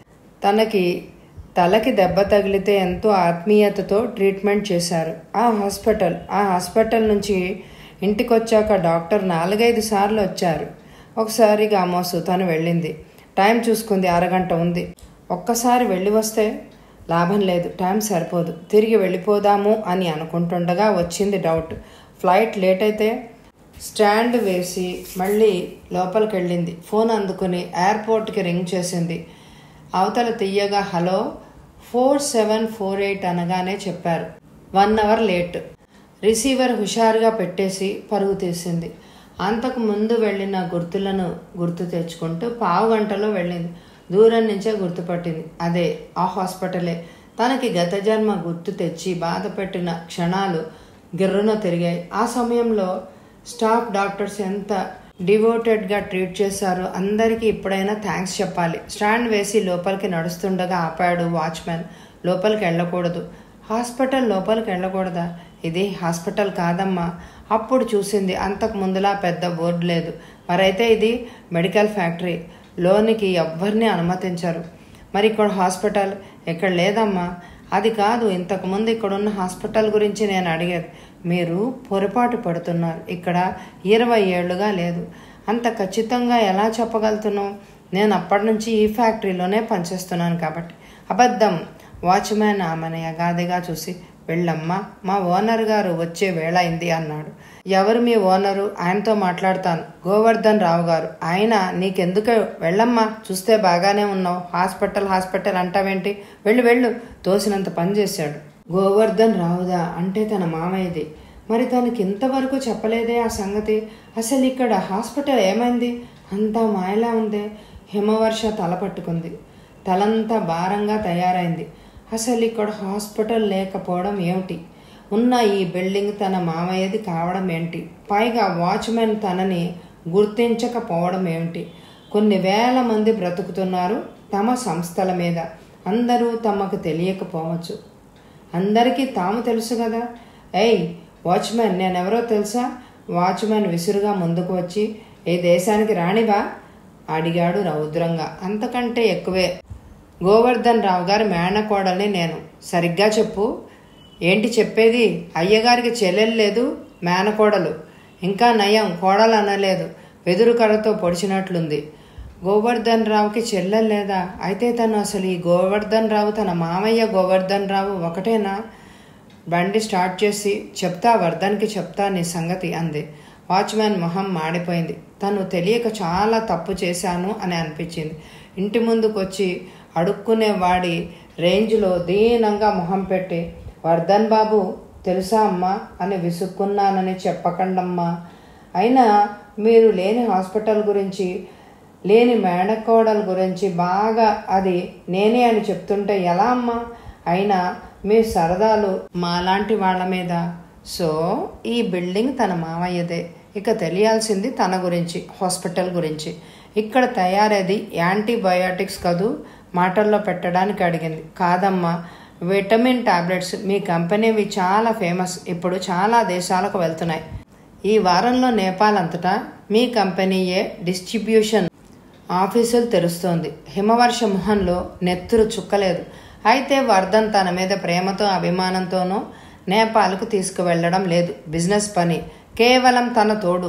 తనకి తలకి దెబ్బ తగిలితే ఎంతో ఆత్మీయతతో ట్రీట్మెంట్ చేశారు ఆ హాస్పిటల్ ఆ హాస్పిటల్ నుంచి ఇంటికొచ్చాక డాక్టర్ నాలుగైదు సార్లు వచ్చారు ఒకసారి గామోసు తను వెళ్ళింది టైం చూసుకుంది అరగంట ఉంది ఒక్కసారి వెళ్ళి వస్తే లాభం లేదు టైం సరిపోదు తిరిగి వెళ్ళిపోదాము అని అనుకుంటుండగా వచ్చింది డౌట్ ఫ్లైట్ లేట్ అయితే స్టాండ్ వేసి మళ్ళీ లోపలికి వెళ్ళింది ఫోన్ అందుకుని ఎయిర్పోర్ట్కి రింగ్ చేసింది అవతల తీయగా hello four seven four eight అనగానే చెప్పారు వన్ అవర్ లేట్ రిసీవర్ హుషారుగా పెట్టేసి పరుగు తీసింది అంతకు ముందు వెళ్ళిన గుర్తులను గుర్తు తెచ్చుకుంటూ పావు గంటలో వెళ్ళింది దూరం నుంచే గుర్తుపట్టింది అదే ఆ హాస్పిటలే తనకి గత జన్మ గుర్తు తెచ్చి బాధ పెట్టిన క్షణాలు గిర్రున తిరిగాయి ఆ సమయంలో స్టాఫ్ డాక్టర్స్ ఎంత డివోటెడ్గా ట్రీట్ చేశారో అందరికీ ఇప్పుడైనా థ్యాంక్స్ చెప్పాలి స్టాండ్ వేసి లోపలికి నడుస్తుండగా ఆపాడు వాచ్మెన్ లోపలికి వెళ్ళకూడదు హాస్పిటల్ లోపలికి వెళ్ళకూడదా ఇది హాస్పిటల్ కాదమ్మా అప్పుడు చూసింది అంతకు ముందులా పెద్ద బోర్డు లేదు మరైతే ఇది మెడికల్ ఫ్యాక్టరీ లోనికి ఎవ్వరిని అనుమతించరు మరి ఇక్కడ హాస్పిటల్ ఇక్కడ లేదమ్మా అది కాదు ఇంతకుముందు ఇక్కడ ఉన్న హాస్పిటల్ గురించి నేను అడిగేది మీరు పొరపాటు పడుతున్నారు ఇక్కడ ఇరవై ఏళ్ళుగా లేదు అంత ఖచ్చితంగా ఎలా చెప్పగలుగుతున్నావు నేను అప్పటి నుంచి ఈ ఫ్యాక్టరీలోనే పనిచేస్తున్నాను కాబట్టి అబద్ధం వాచ్మ్యాన్ ఆమెను యగాదిగా చూసి వెళ్ళమ్మా మా ఓనర్ గారు వచ్చే వేళ అయింది అన్నాడు ఎవరు మీ ఓనరు ఆయనతో మాట్లాడతాను గోవర్ధన్ రావు గారు ఆయన నీకెందుకు వెళ్ళమ్మా చూస్తే బాగానే ఉన్నావు హాస్పిటల్ హాస్పిటల్ అంటావేంటి వెళ్ళు వెళ్ళు తోసినంత పని చేశాడు గోవర్ధన్ రావుదా అంటే తన మామయ్యది మరి తనకి ఇంతవరకు చెప్పలేదే ఆ సంగతి అసలు ఇక్కడ హాస్పిటల్ ఏమైంది అంతా మాయలా ఉందే హిమవర్ష తల పట్టుకుంది తలంతా భారంగా తయారైంది అసలు ఇక్కడ హాస్పిటల్ లేకపోవడం ఏమిటి ఉన్న ఈ బిల్డింగ్ తన మామయ్యది కావడం ఏంటి పైగా వాచ్మెన్ తనని గుర్తించకపోవడం ఏమిటి కొన్ని వేల మంది బ్రతుకుతున్నారు తమ సంస్థల మీద అందరూ తమకు తెలియకపోవచ్చు అందరికీ తాము తెలుసు కదా ఏయ్ వాచ్మెన్ నేనెవరో తెలుసా వాచ్మెన్ విసురుగా ముందుకు వచ్చి ఏ దేశానికి రాణివా అడిగాడు రౌద్రంగా అంతకంటే ఎక్కువే గోవర్ధన్ రావు గారి మేనకోడల్ని నేను సరిగ్గా చెప్పు ఏంటి చెప్పేది అయ్యగారికి చెల్లెలు లేదు మేనకోడలు ఇంకా నయం కోడలు అనలేదు వెదురు కర్రతో పొడిచినట్లుంది గోవర్ధన్ రావుకి చెల్లెలు లేదా అయితే తను అసలు ఈ గోవర్ధన్ రావు తన మామయ్య గోవర్ధన్ రావు ఒకటేనా బండి స్టార్ట్ చేసి చెప్తా వర్ధన్కి చెప్తా నీ సంగతి అంది వాచ్మ్యాన్ మొహం మాడిపోయింది తను తెలియక చాలా తప్పు చేశాను అని అనిపించింది ఇంటి ముందుకు వచ్చి అడుక్కునే వాడి రేంజ్లో దీనంగా మొహం పెట్టి వర్ధన్ బాబు తెలుసా అమ్మా అని విసుక్కున్నానని చెప్పకండమ్మా అయినా మీరు లేని హాస్పిటల్ గురించి లేని మేడకోడల గురించి బాగా అది నేనే అని చెప్తుంటే ఎలా అమ్మా అయినా మీ సరదాలు మాలాంటి వాళ్ళ మీద సో ఈ బిల్డింగ్ తన మామయ్యదే ఇక తెలియాల్సింది తన గురించి హాస్పిటల్ గురించి ఇక్కడ తయారేది యాంటీబయాటిక్స్ కదూ మాటల్లో పెట్టడానికి అడిగింది కాదమ్మా విటమిన్ టాబ్లెట్స్ మీ కంపెనీవి చాలా ఫేమస్ ఇప్పుడు చాలా దేశాలకు వెళ్తున్నాయి ఈ వారంలో నేపాల్ అంతటా మీ కంపెనీయే డిస్ట్రిబ్యూషన్ ఆఫీసులు తెరుస్తోంది హిమవర్ష మొహంలో నెత్తురు చుక్కలేదు అయితే వర్ధన్ తన మీద ప్రేమతో అభిమానంతోనూ నేపాల్కు తీసుకువెళ్లడం లేదు బిజినెస్ పని కేవలం తన తోడు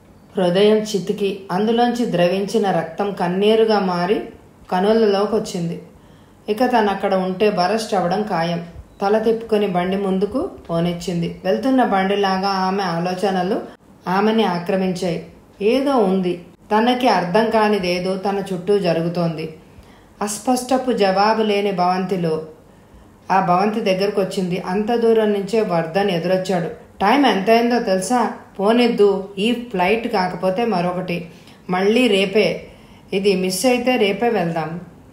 హృదయం చితికి అందులోంచి ద్రవించిన రక్తం కన్నీరుగా మారి కనులలోకి వచ్చింది ఇక తను అక్కడ ఉంటే బరస్ట్ అవ్వడం ఖాయం తల తిప్పుకొని బండి ముందుకు పోనిచ్చింది వెళ్తున్న బండిలాగా ఆమె ఆలోచనలు ఆమెని ఆక్రమించాయి ఏదో ఉంది తనకి అర్థం కానిదేదో తన చుట్టూ జరుగుతోంది అస్పష్టపు జవాబు లేని భవంతిలో ఆ భవంతి దగ్గరకు వచ్చింది అంత దూరం నుంచే వర్ధన్ ఎదురొచ్చాడు టైం ఎంత అయిందో తెలుసా పోనిద్దు ఈ ఫ్లైట్ కాకపోతే మరొకటి మళ్ళీ రేపే ఇది మిస్ అయితే రేపే వెళ్దాం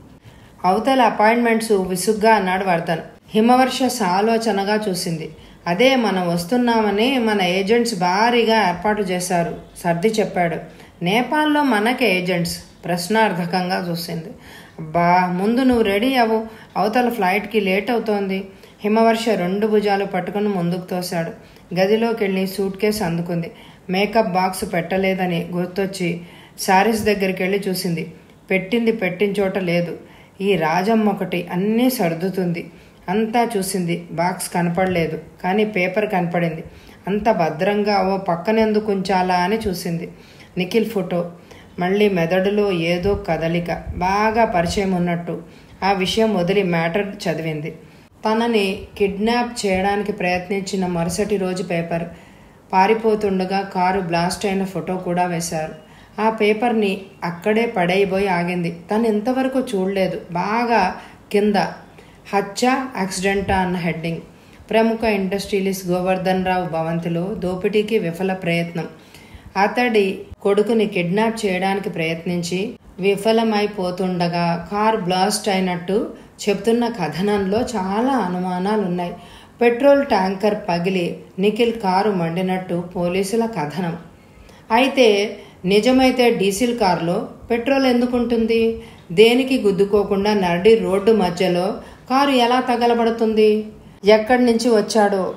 అవతల అపాయింట్మెంట్స్ విసుగ్గా అన్నాడు వర్ధన్ హిమవర్ష సాలోచనగా చూసింది అదే మనం వస్తున్నామని మన ఏజెంట్స్ భారీగా ఏర్పాటు చేశారు సర్ది చెప్పాడు నేపాల్లో మనకి ఏజెంట్స్ ప్రశ్నార్థకంగా చూసింది అబ్బా ముందు నువ్వు రెడీ అవ్వు అవతల ఫ్లైట్కి లేట్ అవుతోంది హిమవర్ష రెండు భుజాలు పట్టుకుని ముందుకు తోశాడు గదిలోకి వెళ్ళి సూట్ కేసు అందుకుంది మేకప్ బాక్స్ పెట్టలేదని గుర్తొచ్చి శారీస్ దగ్గరికి వెళ్ళి చూసింది పెట్టింది పెట్టిన చోట లేదు ఈ రాజమ్మ ఒకటి అన్నీ సర్దుతుంది అంతా చూసింది బాక్స్ కనపడలేదు కానీ పేపర్ కనపడింది అంత భద్రంగా ఓ పక్కనెందుకు ఉంచాలా అని చూసింది నిఖిల్ ఫోటో మళ్ళీ మెదడులో ఏదో కదలిక బాగా పరిచయం ఉన్నట్టు ఆ విషయం వదిలి మ్యాటర్ చదివింది తనని కిడ్నాప్ చేయడానికి ప్రయత్నించిన మరుసటి రోజు పేపర్ పారిపోతుండగా కారు బ్లాస్ట్ అయిన ఫోటో కూడా వేశారు ఆ పేపర్ని అక్కడే పడైపోయి ఆగింది తను ఇంతవరకు చూడలేదు బాగా కింద హత్య యాక్సిడెంటా అన్న హెడ్డింగ్ ప్రముఖ ఇండస్ట్రియలిస్ట్ గోవర్ధన్ రావు భవంతిలో దోపిడీకి విఫల ప్రయత్నం అతడి కొడుకుని కిడ్నాప్ చేయడానికి ప్రయత్నించి విఫలమైపోతుండగా కార్ బ్లాస్ట్ అయినట్టు చెప్తున్న కథనంలో చాలా అనుమానాలు ఉన్నాయి పెట్రోల్ ట్యాంకర్ పగిలి నిఖిల్ కారు మండినట్టు పోలీసుల కథనం అయితే నిజమైతే డీజిల్ కారులో పెట్రోల్ ఎందుకుంటుంది దేనికి గుద్దుకోకుండా నడి రోడ్డు మధ్యలో కారు ఎలా తగలబడుతుంది ఎక్కడి నుంచి వచ్చాడో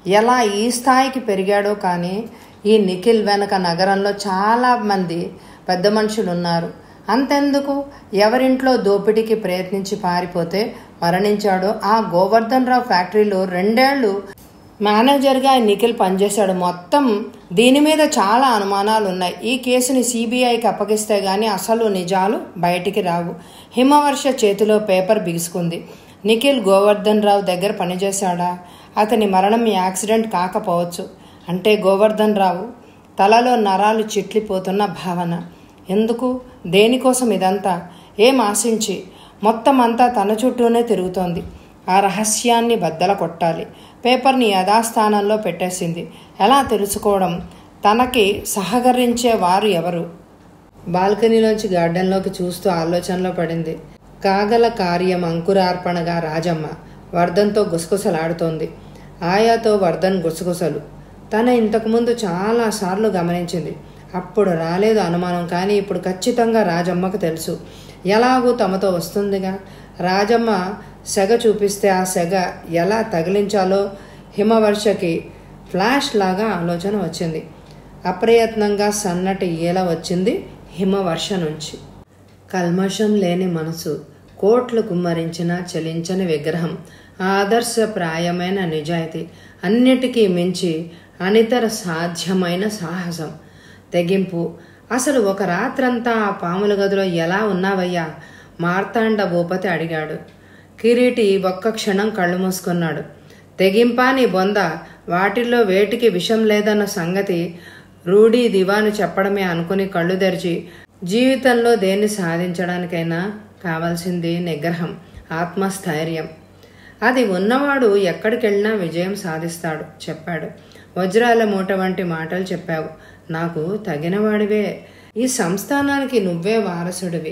ఎలా ఈ స్థాయికి పెరిగాడో కానీ ఈ నిఖిల్ వెనక నగరంలో చాలా మంది పెద్ద మనుషులు ఉన్నారు అంతెందుకు ఎవరింట్లో దోపిడీకి ప్రయత్నించి పారిపోతే మరణించాడో ఆ గోవర్ధన్ రావు ఫ్యాక్టరీలో రెండేళ్లు మేనేజర్గా ఈ నిఖిల్ పనిచేశాడు మొత్తం దీని మీద చాలా అనుమానాలు ఉన్నాయి ఈ కేసుని సిబిఐకి అప్పగిస్తే గానీ అసలు నిజాలు బయటికి రావు హిమవర్ష చేతిలో పేపర్ బిగుసుకుంది నిఖిల్ గోవర్ధన్ రావు దగ్గర పనిచేశాడా అతని మరణం యాక్సిడెంట్ కాకపోవచ్చు అంటే గోవర్ధన్ రావు తలలో నరాలు చిట్లిపోతున్న భావన ఎందుకు దేనికోసం ఇదంతా ఏం ఆశించి మొత్తం అంతా తన చుట్టూనే తిరుగుతోంది ఆ రహస్యాన్ని బద్దల కొట్టాలి పేపర్ని యథాస్థానంలో పెట్టేసింది ఎలా తెలుసుకోవడం తనకి సహకరించే వారు ఎవరు బాల్కనీలోంచి గార్డెన్లోకి చూస్తూ ఆలోచనలో పడింది కాగల కార్యం అంకురార్పణగా రాజమ్మ వర్ధన్తో గుసగుసలాడుతోంది ఆయాతో వర్ధన్ గుసగుసలు తన ఇంతకుముందు చాలాసార్లు గమనించింది అప్పుడు రాలేదు అనుమానం కానీ ఇప్పుడు ఖచ్చితంగా రాజమ్మకు తెలుసు ఎలాగూ తమతో వస్తుందిగా రాజమ్మ సెగ చూపిస్తే ఆ సెగ ఎలా తగిలించాలో హిమవర్షకి ఫ్లాష్ లాగా ఆలోచన వచ్చింది అప్రయత్నంగా సన్నటి ఈల వచ్చింది హిమవర్ష నుంచి కల్మషం లేని మనసు కోట్లు కుమ్మరించిన చలించని విగ్రహం ఆదర్శప్రాయమైన నిజాయితీ అన్నిటికీ మించి అనితర సాధ్యమైన సాహసం తెగింపు అసలు ఒక రాత్రంతా ఆ పాముల గదిలో ఎలా ఉన్నావయ్యా మార్తాండ భూపతి అడిగాడు కిరీటి ఒక్క క్షణం కళ్ళు మూసుకున్నాడు తెగింపా నీ బొంద వాటిల్లో వేటికి విషం లేదన్న సంగతి రూఢీ దివాను చెప్పడమే అనుకుని కళ్ళు తెరిచి జీవితంలో దేన్ని సాధించడానికైనా కావాల్సింది నిగ్రహం ఆత్మస్థైర్యం అది ఉన్నవాడు ఎక్కడికెళ్ళినా విజయం సాధిస్తాడు చెప్పాడు వజ్రాల మూట వంటి మాటలు చెప్పావు నాకు తగినవాడివే ఈ సంస్థానానికి నువ్వే వారసుడివి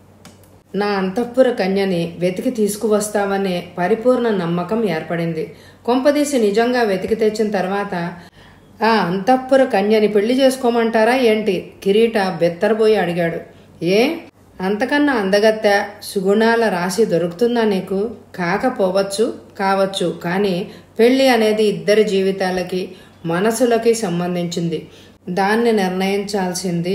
నా అంతఃపుర కన్యని వెతికి తీసుకువస్తావనే పరిపూర్ణ నమ్మకం ఏర్పడింది కొంపదీసి నిజంగా వెతికి తెచ్చిన తర్వాత ఆ అంతఃపుర కన్యని పెళ్లి చేసుకోమంటారా ఏంటి కిరీట బెత్తరబోయి అడిగాడు ఏ అంతకన్నా అందగత్త సుగుణాల రాశి దొరుకుతుందా నీకు కాకపోవచ్చు కావచ్చు కానీ పెళ్లి అనేది ఇద్దరి జీవితాలకి మనసులకి సంబంధించింది దాన్ని నిర్ణయించాల్సింది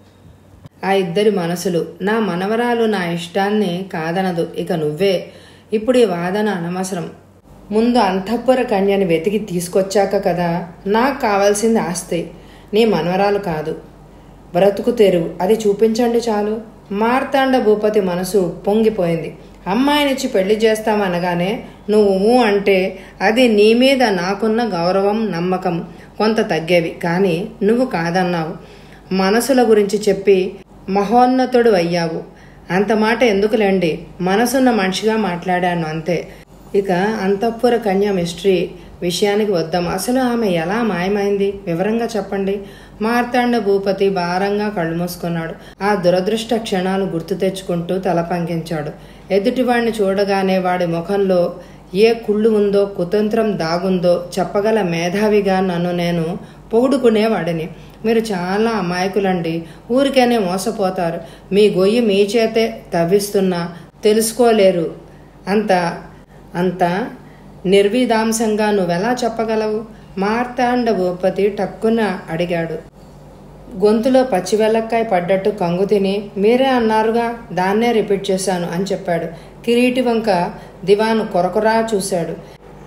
ఆ ఇద్దరి మనసులు నా మనవరాలు నా ఇష్టాన్ని కాదనదు ఇక నువ్వే ఇప్పుడు ఈ వాదన అనవసరం ముందు అంతఃపుర కన్యని వెతికి తీసుకొచ్చాక కదా నాకు కావాల్సింది ఆస్తి నీ మనవరాలు కాదు బ్రతుకు తెరువు అది చూపించండి చాలు మార్తాండ భూపతి మనసు పొంగిపోయింది అమ్మాయినిచ్చి పెళ్లి చేస్తామనగానే నువ్వు ఊ అంటే అది నీ మీద నాకున్న గౌరవం నమ్మకం కొంత తగ్గేవి కానీ నువ్వు కాదన్నావు మనసుల గురించి చెప్పి మహోన్నతుడు అయ్యావు అంత మాట ఎందుకులేండి మనసున్న మనిషిగా మాట్లాడాను అంతే ఇక అంతఃపుర కన్య మిస్టరీ విషయానికి వద్దాం అసలు ఆమె ఎలా మాయమైంది వివరంగా చెప్పండి మార్తాండ భూపతి భారంగా కళ్ళు మూసుకున్నాడు ఆ దురదృష్ట క్షణాలు గుర్తు తెచ్చుకుంటూ తల పంకించాడు ఎదుటివాడిని చూడగానే వాడి ముఖంలో ఏ కుళ్ళు ఉందో కుతంత్రం దాగుందో చెప్పగల మేధావిగా నన్ను నేను పొగుడుకునేవాడిని మీరు చాలా అమాయకులండి ఊరికేనే మోసపోతారు మీ గొయ్యి మీ చేతే తవ్విస్తున్నా తెలుసుకోలేరు అంత అంత నిర్విధాంసంగా నువ్వెలా చెప్పగలవు మార్తాండ భూపతి టక్కున అడిగాడు గొంతులో పచ్చివెల్లక్కాయ పడ్డట్టు కంగు తిని మీరే అన్నారుగా దాన్నే రిపీట్ చేశాను అని చెప్పాడు కిరీటి వంక దివాను కొరకొరా చూశాడు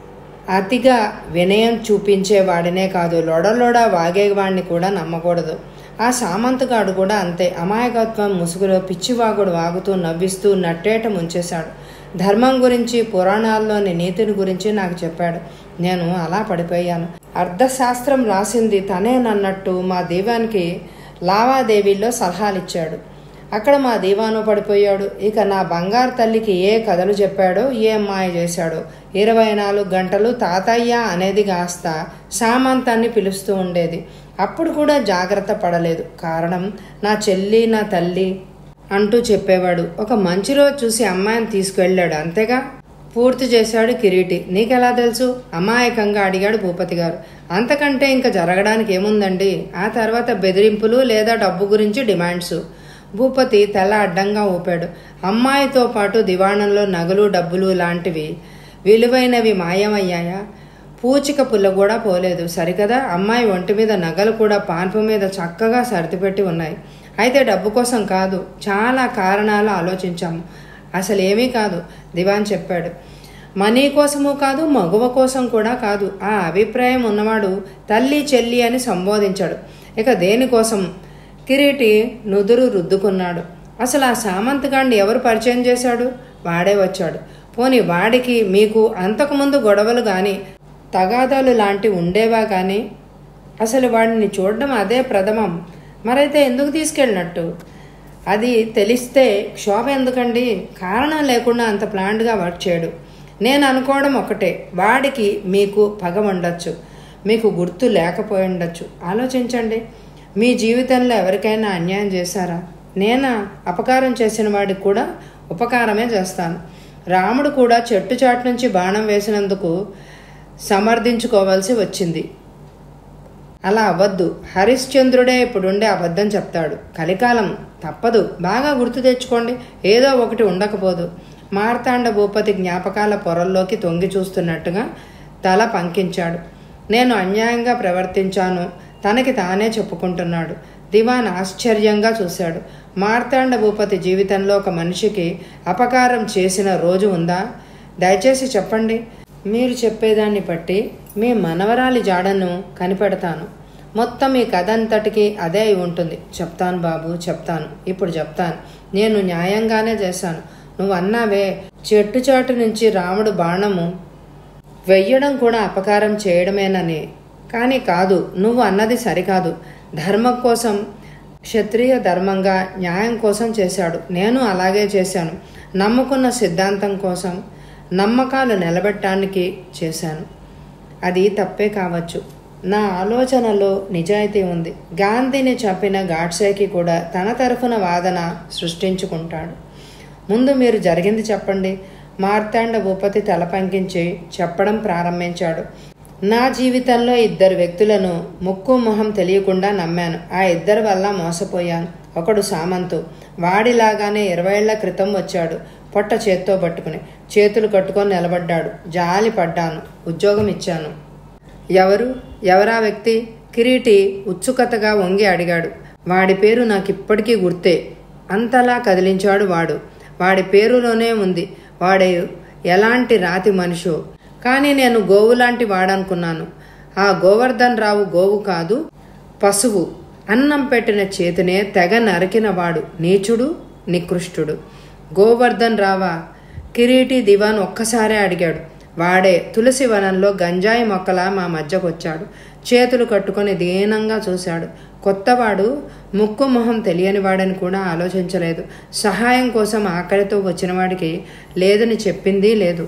అతిగా వినయం చూపించేవాడినే కాదు లొడలొడ వాగేవాడిని కూడా నమ్మకూడదు ఆ సామంతగాడు కూడా అంతే అమాయకత్వం ముసుగులో పిచ్చివాగుడు వాగుతూ నవ్విస్తూ నట్టేట ముంచేశాడు ధర్మం గురించి పురాణాల్లోని నీతిని గురించి నాకు చెప్పాడు నేను అలా పడిపోయాను అర్థశాస్త్రం రాసింది తనేనన్నట్టు మా దీవానికి లావాదేవీల్లో సలహాలిచ్చాడు అక్కడ మా దీవాను పడిపోయాడు ఇక నా బంగారు తల్లికి ఏ కథలు చెప్పాడో ఏ మాయ చేశాడో ఇరవై నాలుగు గంటలు తాతయ్య అనేది కాస్త సామంతాన్ని పిలుస్తూ ఉండేది అప్పుడు కూడా జాగ్రత్త పడలేదు కారణం నా చెల్లి నా తల్లి అంటూ చెప్పేవాడు ఒక మంచి రోజు చూసి అమ్మాయిని తీసుకువెళ్ళాడు అంతేగా పూర్తి చేశాడు కిరీటి నీకెలా తెలుసు అమాయకంగా అడిగాడు భూపతి గారు అంతకంటే ఇంకా జరగడానికి ఏముందండి ఆ తర్వాత బెదిరింపులు లేదా డబ్బు గురించి డిమాండ్స్ భూపతి తల అడ్డంగా ఊపాడు అమ్మాయితో పాటు దివాణంలో నగలు డబ్బులు లాంటివి విలువైనవి మాయమయ్యాయా పూచిక పుల్ల కూడా పోలేదు సరికదా అమ్మాయి ఒంటి మీద నగలు కూడా పాన్పు మీద చక్కగా సర్దిపెట్టి ఉన్నాయి అయితే డబ్బు కోసం కాదు చాలా కారణాలు ఆలోచించాము అసలు ఏమీ కాదు దివాన్ చెప్పాడు మనీ కోసము కాదు మగువ కోసం కూడా కాదు ఆ అభిప్రాయం ఉన్నవాడు తల్లి చెల్లి అని సంబోధించాడు ఇక దేనికోసం కిరీటి నుదురు రుద్దుకున్నాడు అసలు ఆ సామంతగాండి ఎవరు పరిచయం చేశాడు వాడే వచ్చాడు పోని వాడికి మీకు అంతకుముందు గొడవలు కానీ తగాదాలు లాంటి ఉండేవా కానీ అసలు వాడిని చూడడం అదే ప్రథమం మరైతే ఎందుకు తీసుకెళ్ళినట్టు అది తెలిస్తే క్షోభ ఎందుకండి కారణం లేకుండా అంత ప్లాంట్గా వర్క్ చేయడు నేను అనుకోవడం ఒకటే వాడికి మీకు పగ ఉండొచ్చు మీకు గుర్తు లేకపోయి ఉండొచ్చు ఆలోచించండి మీ జీవితంలో ఎవరికైనా అన్యాయం చేశారా నేనా అపకారం చేసిన వాడికి కూడా ఉపకారమే చేస్తాను రాముడు కూడా చెట్టు చాటు నుంచి బాణం వేసినందుకు సమర్థించుకోవాల్సి వచ్చింది అలా అవ్వద్దు హరిశ్చంద్రుడే ఇప్పుడుండే అబద్ధం చెప్తాడు కలికాలం తప్పదు బాగా గుర్తు తెచ్చుకోండి ఏదో ఒకటి ఉండకపోదు మార్తాండ భూపతి జ్ఞాపకాల పొరల్లోకి తొంగి చూస్తున్నట్టుగా తల పంకించాడు నేను అన్యాయంగా ప్రవర్తించాను తనకి తానే చెప్పుకుంటున్నాడు దివాన్ ఆశ్చర్యంగా చూశాడు మార్తాండ భూపతి జీవితంలో ఒక మనిషికి అపకారం చేసిన రోజు ఉందా దయచేసి చెప్పండి మీరు చెప్పేదాన్ని బట్టి మీ మనవరాలి జాడను కనిపెడతాను మొత్తం ఈ కథ అంతటికి అదే అయి ఉంటుంది చెప్తాను బాబు చెప్తాను ఇప్పుడు చెప్తాను నేను న్యాయంగానే చేశాను నువ్వు అన్నావే చెట్టు చాటు నుంచి రాముడు బాణము వెయ్యడం కూడా అపకారం చేయడమేనని కానీ కాదు నువ్వు అన్నది సరికాదు ధర్మం కోసం క్షత్రియ ధర్మంగా న్యాయం కోసం చేశాడు నేను అలాగే చేశాను నమ్ముకున్న సిద్ధాంతం కోసం నమ్మకాలు నిలబెట్టడానికి చేశాను అది తప్పే కావచ్చు నా ఆలోచనలో నిజాయితీ ఉంది గాంధీని చంపిన గాడ్సేకి కూడా తన తరఫున వాదన సృష్టించుకుంటాడు ముందు మీరు జరిగింది చెప్పండి మార్తాండ భూపతి తల పంకించి చెప్పడం ప్రారంభించాడు నా జీవితంలో ఇద్దరు వ్యక్తులను ముక్కు మొహం తెలియకుండా నమ్మాను ఆ ఇద్దరి వల్ల మోసపోయాను ఒకడు సామంతు వాడిలాగానే ఇరవైళ్ల క్రితం వచ్చాడు పొట్ట చేత్తో పట్టుకుని చేతులు కట్టుకొని నిలబడ్డాడు జాలి పడ్డాను ఉద్యోగం ఇచ్చాను ఎవరు ఎవరా వ్యక్తి కిరీటి ఉత్సుకతగా వంగి అడిగాడు వాడి పేరు నాకు ఇప్పటికీ గుర్తే అంతలా కదిలించాడు వాడు వాడి పేరులోనే ఉంది వాడు ఎలాంటి రాతి మనిషో కానీ నేను గోవు లాంటి వాడనుకున్నాను ఆ గోవర్ధన్ రావు గోవు కాదు పశువు అన్నం పెట్టిన చేతినే తెగ నరికిన వాడు నీచుడు నికృష్టుడు గోవర్ధన్ రావా కిరీటి దివాన్ ఒక్కసారే అడిగాడు వాడే తులసి వనంలో గంజాయి మొక్కలా మా మధ్యకొచ్చాడు చేతులు కట్టుకొని దీనంగా చూశాడు కొత్తవాడు ముక్కు మొహం తెలియని వాడని కూడా ఆలోచించలేదు సహాయం కోసం ఆకలితో వచ్చినవాడికి లేదని చెప్పింది లేదు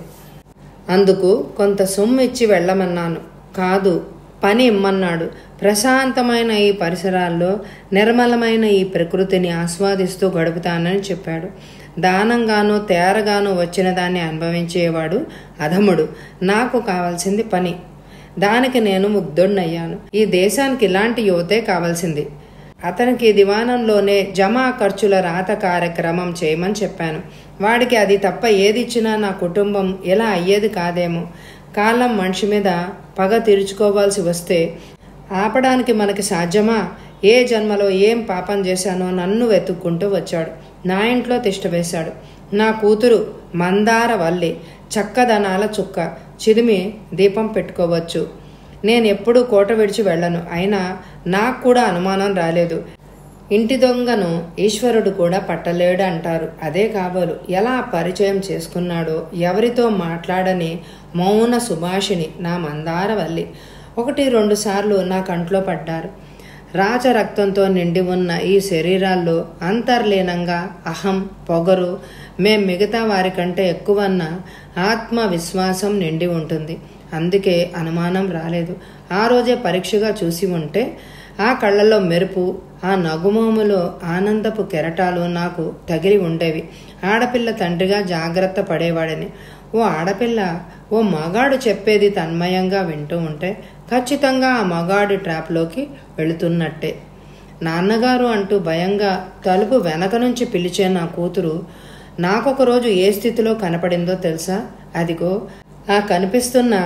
అందుకు కొంత సొమ్ము ఇచ్చి వెళ్ళమన్నాను కాదు పని ఇమ్మన్నాడు ప్రశాంతమైన ఈ పరిసరాల్లో నిర్మలమైన ఈ ప్రకృతిని ఆస్వాదిస్తూ గడుపుతానని చెప్పాడు దానంగాను తేరగాను వచ్చిన దాన్ని అనుభవించేవాడు అధముడు నాకు కావాల్సింది పని దానికి నేను ముగ్ధుడినయ్యాను ఈ దేశానికి ఇలాంటి యువతే కావాల్సింది అతనికి దివానంలోనే జమా ఖర్చుల రాత కార్యక్రమం చేయమని చెప్పాను వాడికి అది తప్ప ఏది ఇచ్చినా నా కుటుంబం ఎలా అయ్యేది కాదేమో కాలం మనిషి మీద పగ తీర్చుకోవాల్సి వస్తే ఆపడానికి మనకి సాధ్యమా ఏ జన్మలో ఏం పాపం చేశానో నన్ను వెతుక్కుంటూ వచ్చాడు నా ఇంట్లో తిష్ట వేశాడు నా కూతురు మందార వల్లి చక్కదనాల చుక్క చిదిమి దీపం పెట్టుకోవచ్చు నేను ఎప్పుడూ కోట విడిచి వెళ్ళను అయినా నాకు కూడా అనుమానం రాలేదు ఇంటి దొంగను ఈశ్వరుడు కూడా పట్టలేడు అంటారు అదే కాబోలు ఎలా పరిచయం చేసుకున్నాడో ఎవరితో మాట్లాడని మౌన సుభాషిణి నా మందార వల్లి ఒకటి రెండు సార్లు నా కంట్లో పడ్డారు రాచరక్తంతో నిండి ఉన్న ఈ శరీరాల్లో అంతర్లీనంగా అహం పొగరు మేం మిగతా వారికంటే ఎక్కువన్న ఆత్మవిశ్వాసం నిండి ఉంటుంది అందుకే అనుమానం రాలేదు ఆ రోజే పరీక్షగా చూసి ఉంటే ఆ కళ్ళల్లో మెరుపు ఆ నగుమోములో ఆనందపు కెరటాలు నాకు తగిలి ఉండేవి ఆడపిల్ల తండ్రిగా జాగ్రత్త పడేవాడని ఓ ఆడపిల్ల ఓ మగాడు చెప్పేది తన్మయంగా వింటూ ఉంటే ఖచ్చితంగా ఆ మగాడి ట్రాప్లోకి వెళుతున్నట్టే నాన్నగారు అంటూ భయంగా తలుపు వెనక నుంచి పిలిచే నా కూతురు నాకొక రోజు ఏ స్థితిలో కనపడిందో తెలుసా అదిగో ఆ కనిపిస్తున్న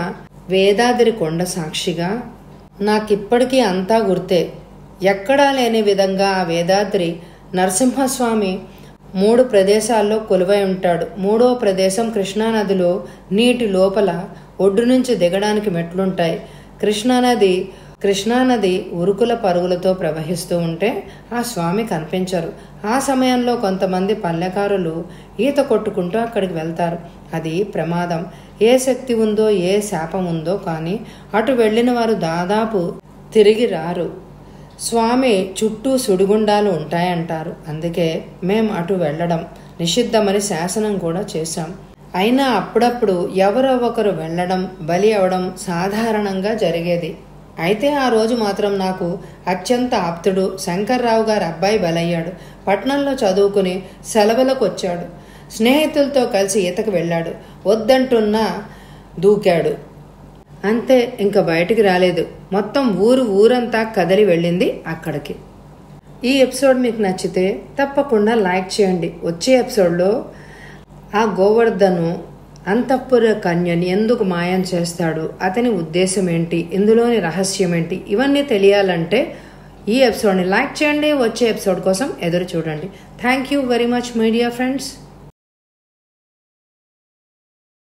వేదాద్రి కొండ సాక్షిగా నాకిప్పటికీ అంతా గుర్తే ఎక్కడా లేని విధంగా ఆ వేదాద్రి నరసింహస్వామి మూడు ప్రదేశాల్లో కొలువై ఉంటాడు మూడో ప్రదేశం కృష్ణానదిలో నీటి లోపల ఒడ్డు నుంచి దిగడానికి మెట్లుంటాయి కృష్ణానది కృష్ణానది ఉరుకుల పరుగులతో ప్రవహిస్తూ ఉంటే ఆ స్వామి కనిపించరు ఆ సమయంలో కొంతమంది పల్లెకారులు ఈత కొట్టుకుంటూ అక్కడికి వెళ్తారు అది ప్రమాదం ఏ శక్తి ఉందో ఏ శాపం ఉందో కానీ అటు వెళ్ళిన వారు దాదాపు తిరిగి రారు స్వామి చుట్టూ సుడిగుండాలు ఉంటాయంటారు అందుకే మేం అటు వెళ్ళడం నిషిద్ధమని శాసనం కూడా చేశాం అయినా అప్పుడప్పుడు ఎవరో ఒకరు వెళ్ళడం బలి అవడం సాధారణంగా జరిగేది అయితే ఆ రోజు మాత్రం నాకు అత్యంత ఆప్తుడు శంకర్రావు గారి అబ్బాయి బలయ్యాడు పట్నంలో చదువుకుని సెలవులకు వచ్చాడు స్నేహితులతో కలిసి ఈతకు వెళ్ళాడు వద్దంటున్నా దూకాడు అంతే ఇంకా బయటికి రాలేదు మొత్తం ఊరు ఊరంతా కదలి వెళ్ళింది అక్కడికి ఈ ఎపిసోడ్ మీకు నచ్చితే తప్పకుండా లైక్ చేయండి వచ్చే ఎపిసోడ్లో ఆ గోవర్ధను అంతఃపుర కన్యని ఎందుకు మాయం చేస్తాడు అతని ఉద్దేశం ఏంటి ఇందులోని రహస్యం ఏంటి ఇవన్నీ తెలియాలంటే ఈ ఎపిసోడ్ని లైక్ చేయండి వచ్చే ఎపిసోడ్ కోసం ఎదురు చూడండి thank you very much media friends